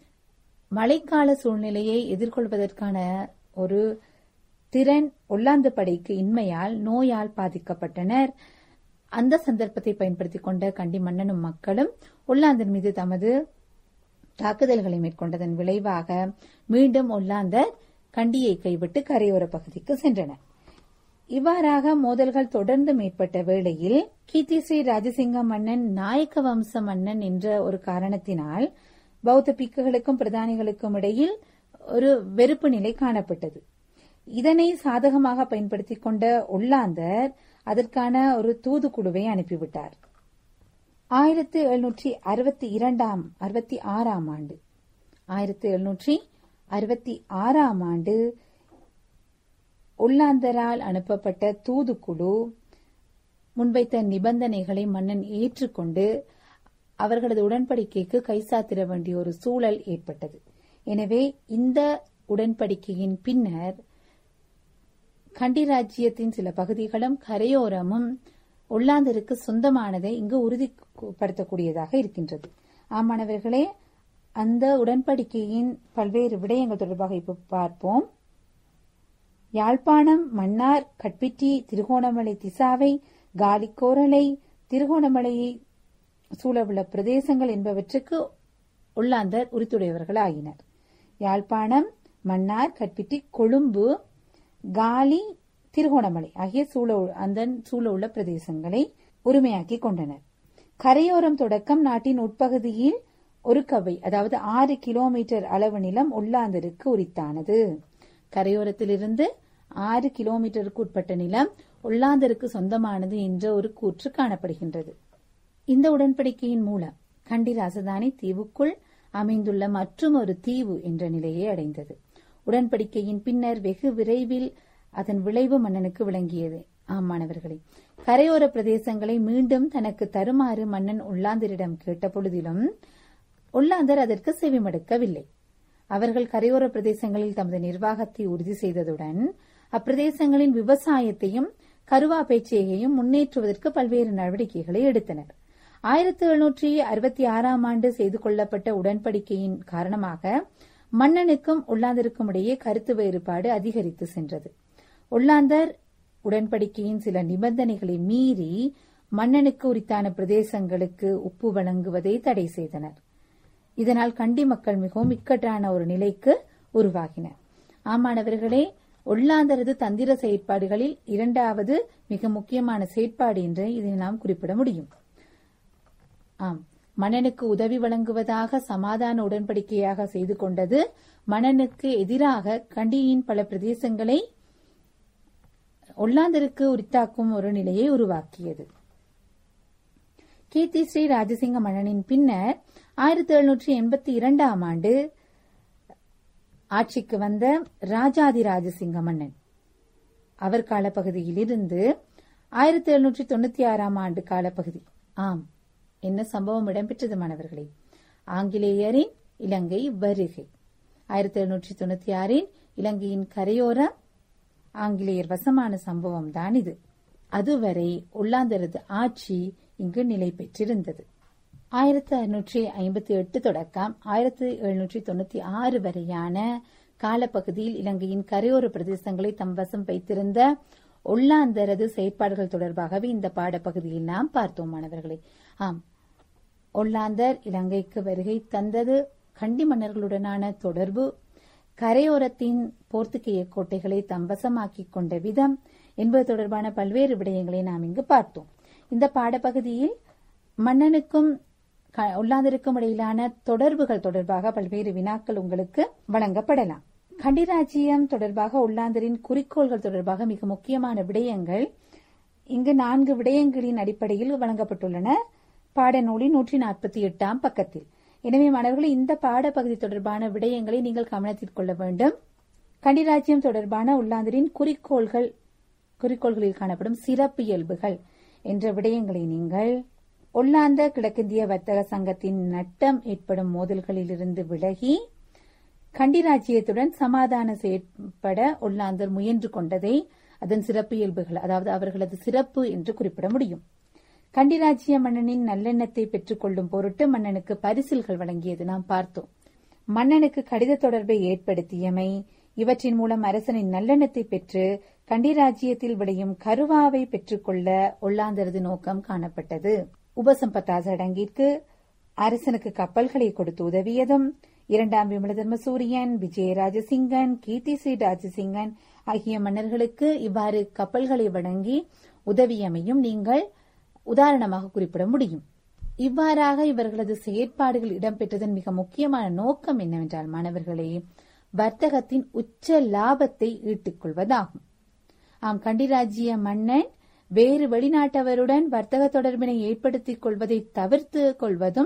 [SPEAKER 1] மழைக்கால சூழ்நிலையை எதிர்கொள்வதற்கான ஒரு திறன் ஒல்லாந்து படைக்கு இன்மையால் நோயால் பாதிக்கப்பட்டனர் அந்த சந்தர்ப்பத்தை பயன்படுத்திக் கொண்ட கண்டி மன்னனும் மக்களும் ஒல்லாந்தர் மீது தமது தாக்குதல்களை மேற்கொண்டதன் விளைவாக மீண்டும் ஒல்லாந்தர் கண்டியை கைவிட்டு கரையோர பகுதிக்கு சென்றனர் இவ்வாறாக மோதல்கள் தொடர்ந்து மேற்பட்ட வேளையில் கீர்த்தி ஸ்ரீ ராஜசிங்க மன்னன் நாயக்க வம்ச மன்னன் என்ற ஒரு காரணத்தினால் பௌத்த பிக்குகளுக்கும் பிரதானிகளுக்கும் இடையில் ஒரு வெறுப்பு நிலை காணப்பட்டது இதனை சாதகமாக பயன்படுத்திக் கொண்ட உள்ளாந்தர் அதற்கான ஒரு தூதுக்குழுவை அனுப்பிவிட்டார் ஆயிரத்தி எழுநூற்றி அறுபத்தி இரண்டாம் அறுபத்தி ஆறாம் ஆண்டு ஆயிரத்தி எழுநூற்றி அறுபத்தி ஆறாம் ஆண்டு உள்ளாந்தரால் அனுப்பப்பட்ட தூதுக்குழு முன்வைத்த நிபந்தனைகளை மன்னன் ஏற்றுக்கொண்டு அவர்களது உடன்படிக்கைக்கு கைசாத்திர வேண்டிய ஒரு சூழல் ஏற்பட்டது எனவே இந்த உடன்படிக்கையின் பின்னர் கண்டி ராஜ்யத்தின் சில பகுதிகளும் கரையோரமும் உள்ளாந்தருக்கு சொந்தமானதை இங்கு உறுதிப்படுத்தக்கூடியதாக இருக்கின்றது ஆமாணவர்களே அந்த உடன்படிக்கையின் பல்வேறு விடயங்கள் தொடர்பாக இப்ப பார்ப்போம் யாழ்ப்பாணம் மன்னார் கட்பிட்டி திருகோணமலை திசாவை காலிக்கோரலை திருகோணமலையை சூழவுள்ள பிரதேசங்கள் என்பவற்றுக்கு உள்ளாந்தர் உரித்துடையவர்கள் ஆகினர் யாழ்ப்பாணம் மன்னார் கட்பிட்டி கொழும்பு காலி திருகோணமலை ஆகிய சூழ அந்த சூழ உள்ள பிரதேசங்களை உரிமையாக்கி கொண்டனர் கரையோரம் தொடக்கம் நாட்டின் உட்பகுதியில் ஒரு கவை அதாவது ஆறு கிலோமீட்டர் அளவு நிலம் உள்ளாந்தருக்கு உரித்தானது கரையோரத்திலிருந்து ஆறு கிலோமீட்டருக்கு உட்பட்ட நிலம் உள்ளாந்தருக்கு சொந்தமானது என்ற ஒரு கூற்று காணப்படுகின்றது இந்த உடன்படிக்கையின் மூலம் கண்டி ராஜதானி தீவுக்குள் அமைந்துள்ள மற்றும் ஒரு தீவு என்ற நிலையை அடைந்தது உடன்படிக்கையின் பின்னர் வெகு விரைவில் அதன் விளைவு மன்னனுக்கு விளங்கியது ஆம் மாணவர்களே கரையோர பிரதேசங்களை மீண்டும் தனக்கு தருமாறு மன்னன் ஒல்லாந்தரிடம் கேட்ட பொழுதிலும் ஒல்லாந்தர் அதற்கு செவிமடுக்கவில்லை அவர்கள் கரையோர பிரதேசங்களில் தமது நிர்வாகத்தை உறுதி செய்ததுடன் அப்பிரதேசங்களின் விவசாயத்தையும் கருவா பேச்சையையும் முன்னேற்றுவதற்கு பல்வேறு நடவடிக்கைகளை எடுத்தனர் ஆயிரத்தி எழுநூற்றி அறுபத்தி ஆறாம் ஆண்டு செய்து கொள்ளப்பட்ட உடன்படிக்கையின் காரணமாக மன்னனுக்கும் ஒல்லாந்தருக்கும் இடையே கருத்து வேறுபாடு அதிகரித்து சென்றது ஒல்லாந்தர் உடன்படிக்கையின் சில நிபந்தனைகளை மீறி மன்னனுக்கு உரித்தான பிரதேசங்களுக்கு உப்பு வழங்குவதை தடை செய்தனர் இதனால் கண்டி மக்கள் மிகவும் இக்கட்டான ஒரு நிலைக்கு உருவாகினர் ஆமாணவர்களே ஒல்லாந்தரது தந்திர செயற்பாடுகளில் இரண்டாவது மிக முக்கியமான செயற்பாடு என்று இதை நாம் குறிப்பிட முடியும் ஆம் மன்னனுக்கு உதவி வழங்குவதாக சமாதான உடன்படிக்கையாக செய்து கொண்டது மன்னனுக்கு எதிராக கண்டியின் பல பிரதேசங்களை ஒல்லாந்தருக்கு உரித்தாக்கும் ஒரு நிலையை உருவாக்கியது கீர்த்தி ஸ்ரீ ராஜசிங்க மன்னனின் பின்னர் ஆயிரத்தி எழுநூற்றி எண்பத்தி இரண்டாம் ஆண்டு ஆட்சிக்கு வந்த ராஜாதி ராஜசிங்க மன்னன் அவர் காலப்பகுதியிலிருந்து ஆயிரத்தி எழுநூற்றி தொண்ணூத்தி ஆறாம் ஆண்டு காலப்பகுதி ஆம் என்ன சம்பவம் இடம்பெற்றது மாணவர்களே ஆங்கிலேயரின் இலங்கை வருகை ஆயிரத்தி எழுநூற்றி தொண்ணூத்தி ஆறின் இலங்கையின் கரையோர ஆங்கிலேயர் வசமான சம்பவம் தான் இது அதுவரை ஒல்லாந்தரது ஆட்சி இங்கு நிலை பெற்றிருந்தது ஆயிரத்தி அறுநூற்றி ஐம்பத்தி எட்டு தொடக்கம் ஆயிரத்தி எழுநூற்றி தொண்ணூத்தி ஆறு வரையான காலப்பகுதியில் இலங்கையின் கரையோர பிரதேசங்களை தம் வசம் வைத்திருந்த ஒல்லாந்தரது செயற்பாடுகள் தொடர்பாகவே இந்த பாடப்பகுதியில் நாம் பார்த்தோம் மாணவர்களே ஆம் ஒல்லாந்தர் இலங்கைக்கு வருகை தந்தது கண்டி மன்னர்களுடனான தொடர்பு கரையோரத்தின் போர்த்துகேய கோட்டைகளை தம்பசமாக்கிக் கொண்ட விதம் என்பது தொடர்பான பல்வேறு விடயங்களை நாம் இங்கு பார்த்தோம் இந்த பாடப்பகுதியில் மன்னனுக்கும் ஒல்லாந்தருக்கும் இடையிலான தொடர்புகள் தொடர்பாக பல்வேறு வினாக்கள் உங்களுக்கு வழங்கப்படலாம் கண்டிராஜ்யம் தொடர்பாக ஒல்லாந்தரின் குறிக்கோள்கள் தொடர்பாக மிக முக்கியமான விடயங்கள் இங்கு நான்கு விடயங்களின் அடிப்படையில் வழங்கப்பட்டுள்ளன பாடநூலின் நூற்றி நாற்பத்தி எட்டாம் பக்கத்தில் எனவே மாணவர்களே இந்த பாடப்பகுதி தொடர்பான விடயங்களை நீங்கள் கவனத்தில் கொள்ள வேண்டும் கண்டிராஜ்யம் தொடர்பான உள்ளாந்தரின் குறிக்கோள்கள் குறிக்கோள்களில் காணப்படும் சிறப்பு இயல்புகள் என்ற விடயங்களை நீங்கள் ஒல்லாந்த கிழக்கிந்திய வர்த்தக சங்கத்தின் நட்டம் ஏற்படும் மோதல்களிலிருந்து விலகி கண்டிராஜ்யத்துடன் சமாதான செயற்பட ஒல்லாந்தர் முயன்று கொண்டதை அதன் சிறப்பு இயல்புகள் அதாவது அவர்களது சிறப்பு என்று குறிப்பிட முடியும் கண்டிராஜ்ய மன்னனின் நல்லெண்ணத்தை பெற்றுக் கொள்ளும் பொருட்டு மன்னனுக்கு பரிசில்கள் வழங்கியது நாம் பார்த்தோம் மன்னனுக்கு கடித தொடர்பை ஏற்படுத்தியமை இவற்றின் மூலம் அரசனின் நல்லெண்ணத்தை பெற்று கண்டிராஜ்யத்தில் விளையும் கருவாவை பெற்றுக்கொள்ள ஒல்லாந்தரது நோக்கம் காணப்பட்டது உபசம்பத்தா சடங்கிற்கு அரசனுக்கு கப்பல்களை கொடுத்து உதவியதும் இரண்டாம் விமலதர்ம சூரியன் விஜயராஜசிங்கன் கீர்த்தி ஸ்ரீ ராஜசிங்கன் ஆகிய மன்னர்களுக்கு இவ்வாறு கப்பல்களை வழங்கி உதவியமையும் நீங்கள் உதாரணமாக குறிப்பிட முடியும் இவ்வாறாக இவர்களது செயற்பாடுகள் இடம்பெற்றதன் மிக முக்கியமான நோக்கம் என்னவென்றால் மாணவர்களே வர்த்தகத்தின் உச்ச லாபத்தை ஈட்டிக் கொள்வதாகும் ஆம் கண்டிராஜ்ய மன்னன் வேறு வெளிநாட்டவருடன் வர்த்தக தொடர்பினை ஏற்படுத்திக் கொள்வதை தவிர்த்து கொள்வதும்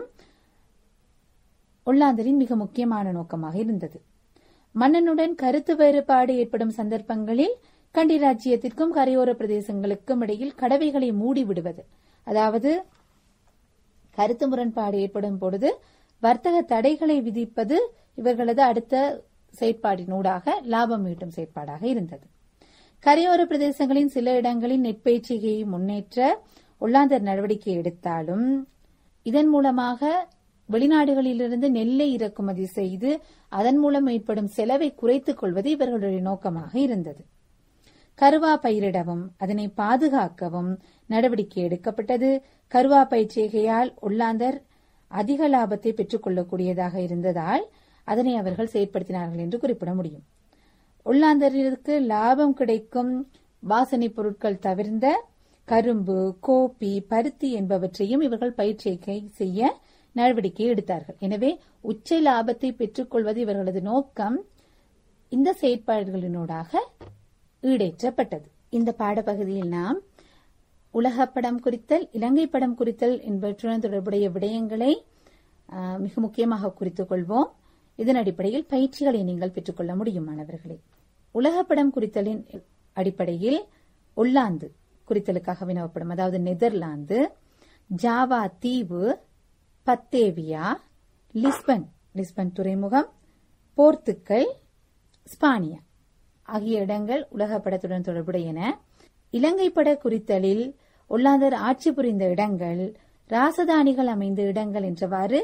[SPEAKER 1] ஒல்லாந்தரின் மிக முக்கியமான நோக்கமாக இருந்தது மன்னனுடன் கருத்து வேறுபாடு ஏற்படும் சந்தர்ப்பங்களில் கண்டிராஜ்யத்திற்கும் கரையோர பிரதேசங்களுக்கும் இடையில் கடவைகளை மூடிவிடுவது அதாவது கருத்து முரண்பாடு ஏற்படும் பொழுது வர்த்தக தடைகளை விதிப்பது இவர்களது அடுத்த செயற்பாடினூடாக லாபம் ஈட்டும் செயற்பாடாக இருந்தது கரையோர பிரதேசங்களின் சில இடங்களில் நெற்பயிற்சியை முன்னேற்ற ஒல்லாந்தர் நடவடிக்கை எடுத்தாலும் இதன் மூலமாக வெளிநாடுகளிலிருந்து நெல்லை இறக்குமதி செய்து அதன் மூலம் ஏற்படும் செலவை குறைத்துக் கொள்வது இவர்களுடைய நோக்கமாக இருந்தது கருவா பயிரிடவும் அதனை பாதுகாக்கவும் நடவடிக்கை எடுக்கப்பட்டது கருவா பயிற்சிகையால் ஒல்லாந்தர் அதிக லாபத்தை பெற்றுக் கொள்ளக்கூடியதாக இருந்ததால் அதனை அவர்கள் செயற்படுத்தினார்கள் என்று குறிப்பிட முடியும் ஒல்லாந்தரிற்கு லாபம் கிடைக்கும் வாசனை பொருட்கள் தவிர்ந்த கரும்பு கோப்பி பருத்தி என்பவற்றையும் இவர்கள் பயிற்சியை செய்ய நடவடிக்கை எடுத்தார்கள் எனவே உச்ச லாபத்தை பெற்றுக்கொள்வது இவர்களது நோக்கம் இந்த செயற்பாடுகளினூடாக ஈடேற்றப்பட்டது இந்த பாடப்பகுதியில் நாம் உலகப் படம் குறித்தல் இலங்கை படம் குறித்தல் என்பவற்றுடன் தொடர்புடைய விடயங்களை மிக முக்கியமாக குறித்துக் கொள்வோம் இதன் அடிப்படையில் பயிற்சிகளை நீங்கள் பெற்றுக்கொள்ள முடியும் மாணவர்களே உலகப்படம் குறித்தலின் அடிப்படையில் ஒல்லாந்து குறித்தலுக்காக வினவப்படும் அதாவது நெதர்லாந்து ஜாவா தீவு பத்தேவியா லிஸ்பன் லிஸ்பன் துறைமுகம் போர்த்துக்கல் ஸ்பானியா ஆகிய இடங்கள் உலக படத்துடன் தொடர்புடையன இலங்கை பட குறித்தலில் ஒல்லாந்தர் ஆட்சி புரிந்த இடங்கள் ராசதானிகள் அமைந்த இடங்கள் என்றவாறு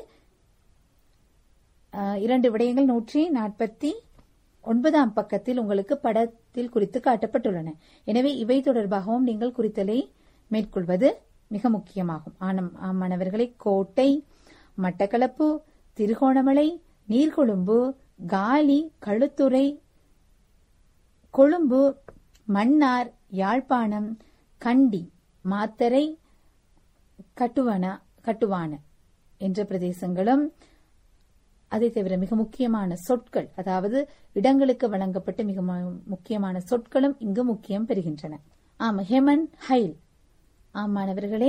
[SPEAKER 1] அஹ், இரண்டு விடயங்கள் நூற்றி நாற்பத்தி ஒன்பதாம் பக்கத்தில் உங்களுக்கு படத்தில் குறித்து காட்டப்பட்டுள்ளன எனவே இவை தொடர்பாகவும் நீங்கள் குறித்தலை மேற்கொள்வது மிக முக்கியமாகும் ஆனம் ஆம் மாணவர்களை கோட்டை மட்டக்களப்பு திருகோணமலை நீர்கொழும்பு காலி களுத்துறை கொழும்பு மன்னார் யாழ்ப்பாணம் கண்டி மாத்தரை கட்டுவன கட்டுவான என்ற பிரதேசங்களும் அதை தவிர மிக முக்கியமான சொற்கள் அதாவது இடங்களுக்கு வழங்கப்பட்ட மிக மு- முக்கியமான சொற்களும் இங்கு முக்கியம் பெறுகின்றன ஆம் ஹெமன் ஹைல் ஆம் மாணவர்களே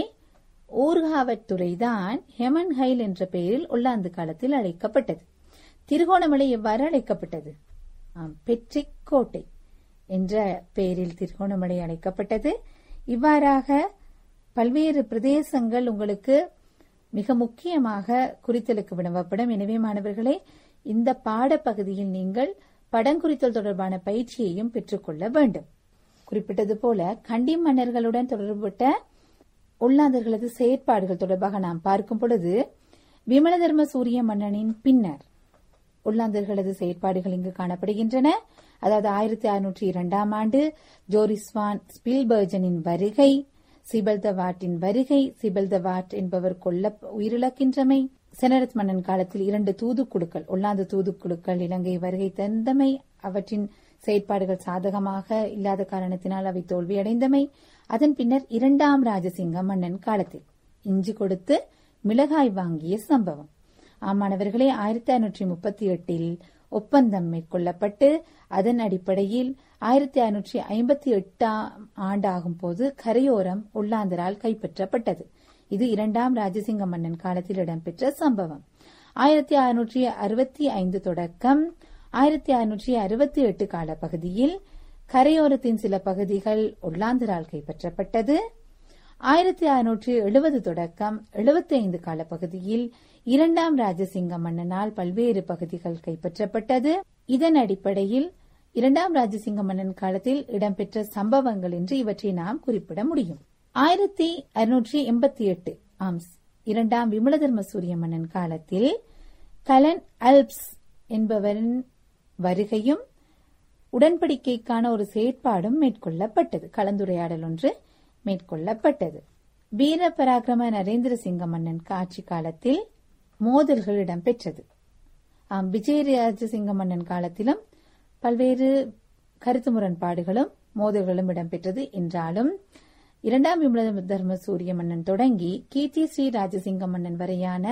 [SPEAKER 1] ஊர்காவற்றுறைதான் ஹெமன் ஹைல் என்ற பெயரில் ஒல்லாந்து காலத்தில் அழைக்கப்பட்டது திருகோணமலை எவ்வாறு அழைக்கப்பட்டது ஆம் பெட்ரிக் கோட்டை என்ற பெயரில் திருகோணமலை அழைக்கப்பட்டது இவ்வாறாக பல்வேறு பிரதேசங்கள் உங்களுக்கு மிக முக்கியமாக குறித்தலுக்கு வினவப்படும் எனவே மாணவர்களே இந்த பாடப்பகுதியில் நீங்கள் படங்குறித்தல் தொடர்பான பயிற்சியையும் பெற்றுக்கொள்ள வேண்டும் குறிப்பிட்டது போல கண்டி மன்னர்களுடன் தொடர்புபட்ட ஒல்லாந்தர்களது செயற்பாடுகள் தொடர்பாக நாம் பார்க்கும் பொழுது விமலதர்ம சூரிய மன்னனின் பின்னர் ஒல்லாந்தர்களது செயற்பாடுகள் இங்கு காணப்படுகின்றன அதாவது ஆயிரத்தி அறுநூற்றி இரண்டாம் ஆண்டு ஜோரிஸ்வான் ஸ்பில்பர்ஜனின் வருகை சிபல்தவாட்டின் வருகை சிபல்தவாட் என்பவர் கொல்ல உயிரிழக்கின்றமை செனரத் மன்னன் காலத்தில் இரண்டு தூதுக்குழுக்கள் ஒல்லாந்து தூதுக்குழுக்கள் இலங்கை வருகை தந்தமை அவற்றின் செயற்பாடுகள் சாதகமாக இல்லாத காரணத்தினால் அவை தோல்வியடைந்தமை அதன் பின்னர் இரண்டாம் ராஜசிங்க மன்னன் காலத்தில் இஞ்சி கொடுத்து மிளகாய் வாங்கிய சம்பவம் ஆமாணவர்களே ஆயிரத்தி ஐநூற்றி முப்பத்தி எட்டில் ஒப்பந்தம் மேற்கொள்ளப்பட்டு அதன் அடிப்படையில் ஆயிரத்தி ஐநூற்றி ஐம்பத்தி எட்டாம் ஆண்டாகும் போது கரையோரம் ஒல்லாந்தரால் கைப்பற்றப்பட்டது இது இரண்டாம் ராஜசிங்க மன்னன் காலத்தில் இடம்பெற்ற சம்பவம் ஆயிரத்தி அறுநூற்றி அறுபத்தி ஐந்து தொடக்கம் ஆயிரத்தி அறுநூற்றி அறுபத்தி எட்டு கால பகுதியில் கரையோரத்தின் சில பகுதிகள் ஒல்லாந்தரால் கைப்பற்றப்பட்டது ஆயிரத்தி அறுநூற்றி எழுபது தொடக்கம் எழுபத்தி ஐந்து கால பகுதியில் இரண்டாம் ராஜசிங்க மன்னனால் பல்வேறு பகுதிகள் கைப்பற்றப்பட்டது இதன் அடிப்படையில் இரண்டாம் ராஜசிங்க மன்னன் காலத்தில் இடம்பெற்ற சம்பவங்கள் என்று இவற்றை நாம் குறிப்பிட முடியும் ஆயிரத்தி அறுநூற்றி எண்பத்தி எட்டு ஆம்ஸ் இரண்டாம் விமலதர்ம சூரிய மன்னன் காலத்தில் கலன் அல்ப்ஸ் என்பவரின் வருகையும் உடன்படிக்கைக்கான ஒரு செயற்பாடும் மேற்கொள்ளப்பட்டது கலந்துரையாடல் ஒன்று மேற்கொள்ளப்பட்டது வீர பராக்கிரம நரேந்திர சிங்க மன்னன் ஆட்சி காலத்தில் மோதல்கள் இடம்பெற்றது ஆம், விஜயராஜசிங்க மன்னன் காலத்திலும் பல்வேறு கருத்து முரண்பாடுகளும் மோதல்களும் இடம்பெற்றது என்றாலும் இரண்டாம் விமல தர்ம சூரிய மன்னன் தொடங்கி கீர்த்தி ஸ்ரீ ராஜசிங்க மன்னன் வரையான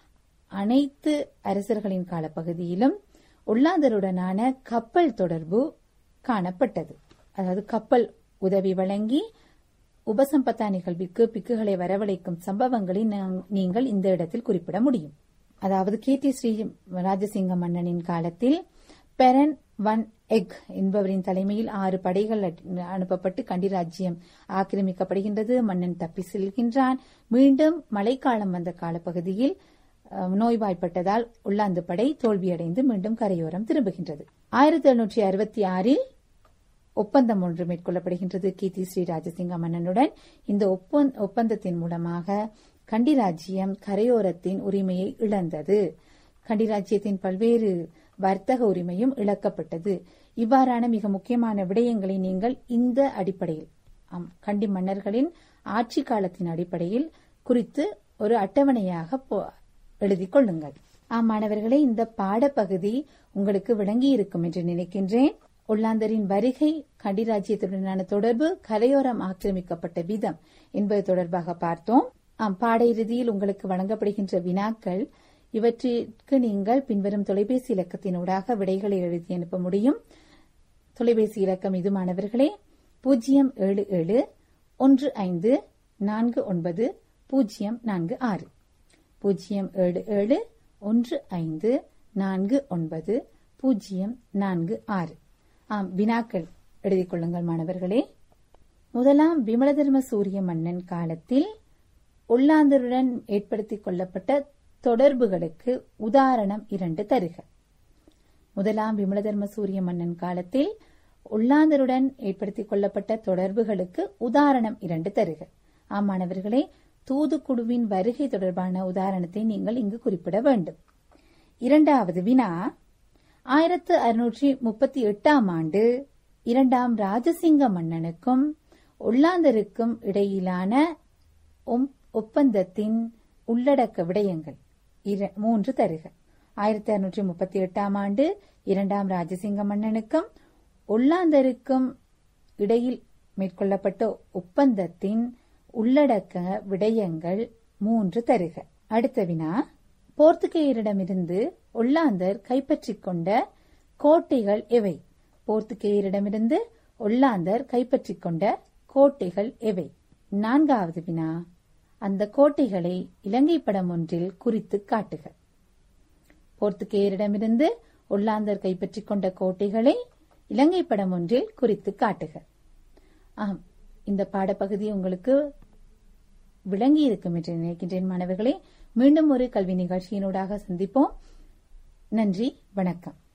[SPEAKER 1] அனைத்து அரசர்களின் காலப்பகுதியிலும் ஒல்லாந்தருடனான கப்பல் தொடர்பு காணப்பட்டது அதாவது கப்பல் உதவி வழங்கி உபசம்பத்தா நிகழ்விற்கு பிக்குகளை வரவழைக்கும் சம்பவங்களை நாங்- நீங்கள் இந்த இடத்தில் குறிப்பிட முடியும் அதாவது கீர்த்தி ஸ்ரீ ராஜசிங்க மன்னனின் காலத்தில் பெரன் வன் எக் என்பவரின் தலைமையில் ஆறு படைகள் அட்- அனுப்பப்பட்டு கண்டி ராஜ்யம் ஆக்கிரமிக்கப்படுகின்றது மன்னன் தப்பி செல்கின்றான் மீண்டும் மழைக்காலம் வந்த காலப்பகுதியில் அஹ், நோய்வாய்ப்பட்டதால் உள்ளாந்து படை தோல்வியடைந்து மீண்டும் கரையோரம் திரும்புகின்றது ஆயிரத்தி எழுநூற்றி அறுபத்தி ஆறில் ஒப்பந்தம் ஒன்று மேற்கொள்ளப்படுகின்றது கீர்த்தி ஸ்ரீ ராஜசிங்க மன்னனுடன் இந்த ஒப்பந்- ஒப்பந்தத்தின் மூலமாக கண்டி ராஜ்யம் கரையோரத்தின் உரிமையை இழந்தது கண்டி ராஜ்யத்தின் பல்வேறு வர்த்தக உரிமையும் இழக்கப்பட்டது இவ்வாறான மிக முக்கியமான விடயங்களை நீங்கள் இந்த அடிப்படையில் ஆம், கண்டி மன்னர்களின் ஆட்சி காலத்தின் அடிப்படையில் குறித்து ஒரு அட்டவணையாக போ- எழுதிக் கொள்ளுங்கள் ஆம் மாணவர்களே இந்த பாடப்பகுதி உங்களுக்கு விளங்கி இருக்கும் என்று நினைக்கின்றேன் ஒல்லாந்தரின் வருகை கண்டிராஜ்யத்துடனான தொடர்பு கரையோரம் ஆக்கிரமிக்கப்பட்ட விதம் என்பது தொடர்பாக பார்த்தோம் ஆம் பாட இறுதியில் உங்களுக்கு வழங்கப்படுகின்ற வினாக்கள் இவற்றிற்கு நீங்கள் பின்வரும் தொலைபேசி இலக்கத்தினூடாக விடைகளை எழுதி அனுப்ப முடியும் தொலைபேசி இலக்கம் இது மாணவர்களே பூஜ்ஜியம் ஏழு ஏழு ஒன்று ஐந்து நான்கு ஒன்பது பூஜ்ஜியம் நான்கு ஆறு பூஜ்ஜியம் ஏழு ஏழு ஒன்று ஐந்து நான்கு ஒன்பது பூஜ்ஜியம் நான்கு ஆறு ஆம் வினாக்கள் எழுதிக் கொள்ளுங்கள் மாணவர்களே முதலாம் விமலதர்ம சூரிய மன்னன் காலத்தில் ஒல்லாந்தருடன் ஏற்படுத்திக் கொள்ளப்பட்ட தொடர்புகளுக்கு உதாரணம் இரண்டு தருக முதலாம் விமலதர்ம சூரிய மன்னன் காலத்தில் ஒல்லாந்தருடன் ஏற்படுத்திக் கொள்ளப்பட்ட தொடர்புகளுக்கு உதாரணம் இரண்டு தருக ஆமாணவர்களே தூதுக்குழுவின் வருகை தொடர்பான உதாரணத்தை நீங்கள் இங்கு குறிப்பிட வேண்டும் இரண்டாவது வினா ஆயிரத்து அறுநூற்றி முப்பத்தி எட்டாம் ஆண்டு இரண்டாம் ராஜசிங்க மன்னனுக்கும் ஒல்லாந்தருக்கும் இடையிலான ஒப்பந்தத்தின் உள்ளடக்க விடயங்கள் மூன்று தருக ஆயிரத்தி அறுநூற்றி முப்பத்தி எட்டாம் ஆண்டு இரண்டாம் ராஜசிங்க மன்னனுக்கும் ஒல்லாந்தருக்கும் இடையில் மேற்கொள்ளப்பட்ட ஒப்பந்தத்தின் உள்ளடக்க விடயங்கள் மூன்று தருக அடுத்த வினா போர்த்துகேயரிடமிருந்து ஒல்லாந்தர் கைப்பற்றிக் கொண்ட கோட்டைகள் எவை போர்த்துகேயரிடமிருந்து ஒல்லாந்தர் கைப்பற்றிக் கொண்ட கோட்டைகள் எவை நான்காவது வினா அந்த கோட்டைகளை இலங்கை படம் ஒன்றில் குறித்து காட்டுக போர்த்துகேயரிடமிருந்து ஒல்லாந்தர் கைப்பற்றிக் கொண்ட கோட்டைகளை இலங்கை படம் ஒன்றில் குறித்து காட்டுக ஆம் இந்த பாடப்பகுதி உங்களுக்கு விளங்கி இருக்கும் என்று நினைக்கின்றேன் மாணவர்களே மீண்டும் ஒரு கல்வி நிகழ்ச்சியினூடாக சந்திப்போம் நன்றி வணக்கம்